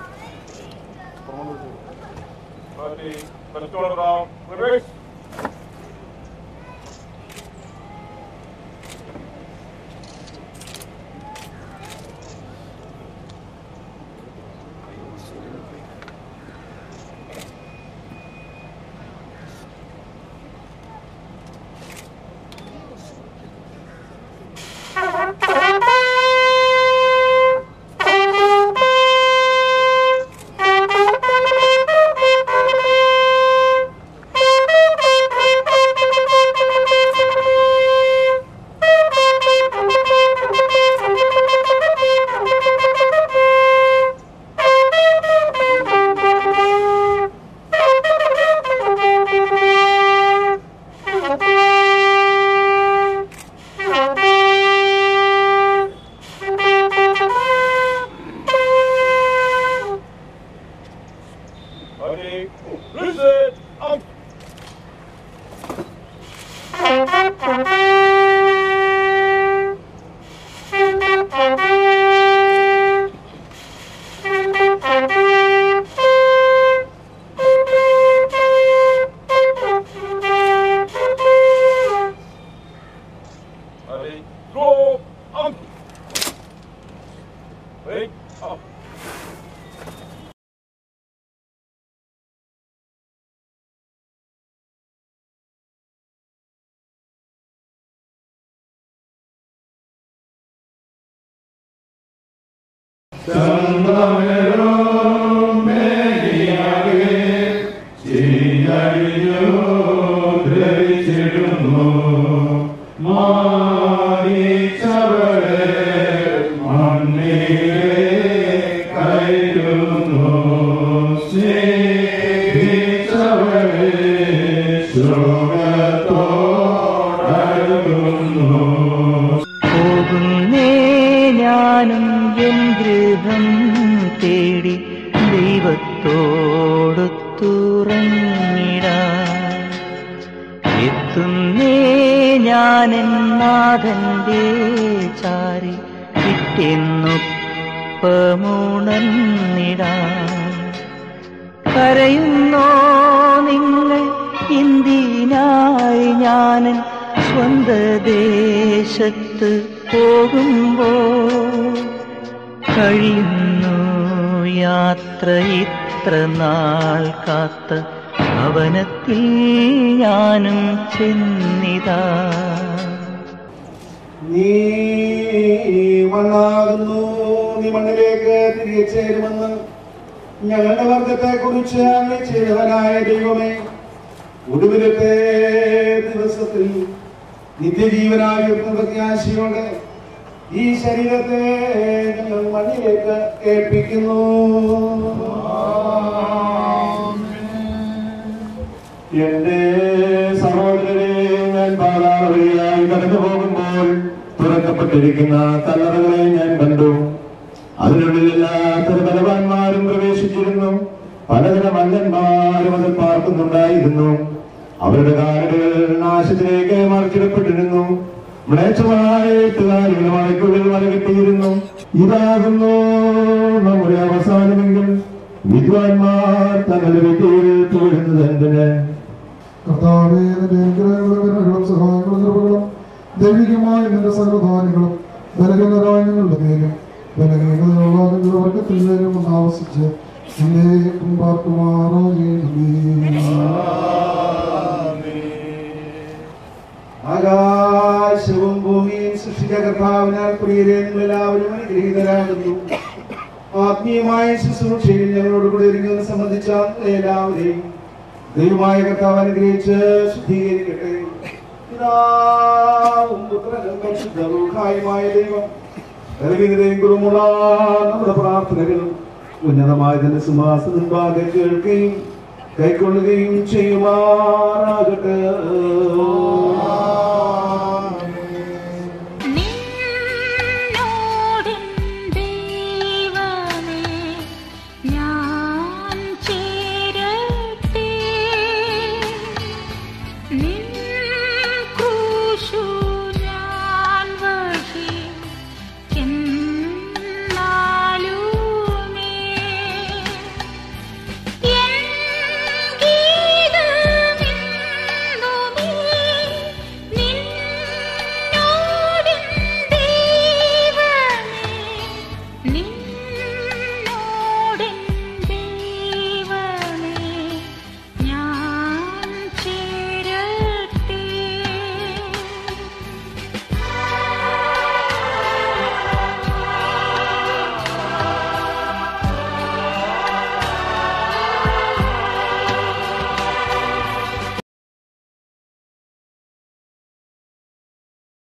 Let's go around. Reverse. Ready. Listen. Up. Ready. Go. Up. Wait. Up. പോകുന്നേ ഞാനും എൻ ഗൃഹം തേടി ദൈവത്തോടൊത്തുറങ്ങിടാൻ എത്തുന്നേ ഞാൻ എൻ നാഥന്റെ ചാരി പിറ്റെന്നൊപ്പമുണർന്നിടാൻ കരയുന്നോ നിങ്ങൾ എന്തിനായി ഞാനൻ സ്വന്ത ദേശത്ത് പോകുമ്പോ കഴിയുന്നു യാത്ര ഇത്ര നാൾ കാത്ത ഭവനത്തിൽ ഞാനും ചെന്നിതാ നീ മണ്ണാകുന്നു നീ മണ്ണിലേക്ക് തിരികെ ചേരുമെന്ന് ഞങ്ങളുടെ വർഗത്തെ കുറിച്ച് അങ്ങ് ചെയ്തവനായ ദൈവമേ ഒടുവിലത്തെ ദിവസത്തിൽ നിത്യജീവനായ പ്രത്യാശയോടെ ഈ ശരീരത്തെ ഞങ്ങൾ മണ്ണിലേക്ക് ഏൽപ്പിക്കുന്നു തുറന്നിട്ടിരിക്കുന്ന കല്ലറകളെ ഞാൻ കണ്ടു അതിനുള്ളിൽ എല്ലാത്തരം ബലവാന്മാരും പ്രവേശിച്ചിരുന്നു പലതരം മല്ലന്മാരും അതിൽ പാർക്കുന്നുണ്ടായിരുന്നു അവരുടെ കാലുകൾ നാശത്തിലേക്ക് മറിച്ചിടപ്പെട്ടിരുന്നു മ്ലേച്ഛമായ എട്ടുകാലികൾ മഴയ്ക്കുള്ളിൽ മല കിട്ടിയിരുന്നു ഇതാകുന്നു നമ്മുടെ അവസാനമെങ്കിൽ വിദ്വാൻമാർ തങ്ങളുടെ വ്യക്തിയിൽ തൊഴുന്നത് എന്തിന് കർത്താവേ നിന്റെ അനുഗ്രഹങ്ങളും കരുണകളും സഹായങ്ങളും കൃപകളും ദൈവികമായ നിന്റെ സർവധാനങ്ങളും ബലഹീനരായ ഞങ്ങളുടെ മേലും ബലഹീനതയുള്ള നിങ്ങളുടെ വർഗത്തിൽ മേലും ഒന്ന് ആവസിച്ച് നിന്നെ ആകാശവും ഭൂമിയും സൃഷ്ടിച്ച കർത്താവിനാൽ പ്രിയരെ നിങ്ങൾ എല്ലാവരും അനുഗ്രഹീതരാകുന്നു ആത്മീയമായ ശുശ്രൂഷയിൽ ഞങ്ങളോട് കൂടെ ഇരിക്കുന്നത് സംബന്ധിച്ച എല്ലാവരെയും ദൈവമായ കർത്താവ് അനുഗ്രഹിച്ച് ശുദ്ധീകരിക്കട്ടെ പിതാവും പുത്രനും പരിശുദ്ധമായ ദൈവം ബലഹീനതയും കുറവുമുള്ള നമ്മുടെ പ്രാർത്ഥനകളും ഉന്നതമായ തന്റെ സിംഹാസനം മുൻപാകെ കേൾക്കുകയും കൈക്കൊള്ളുകയും ചെയ്യുമാറാകട്ടെ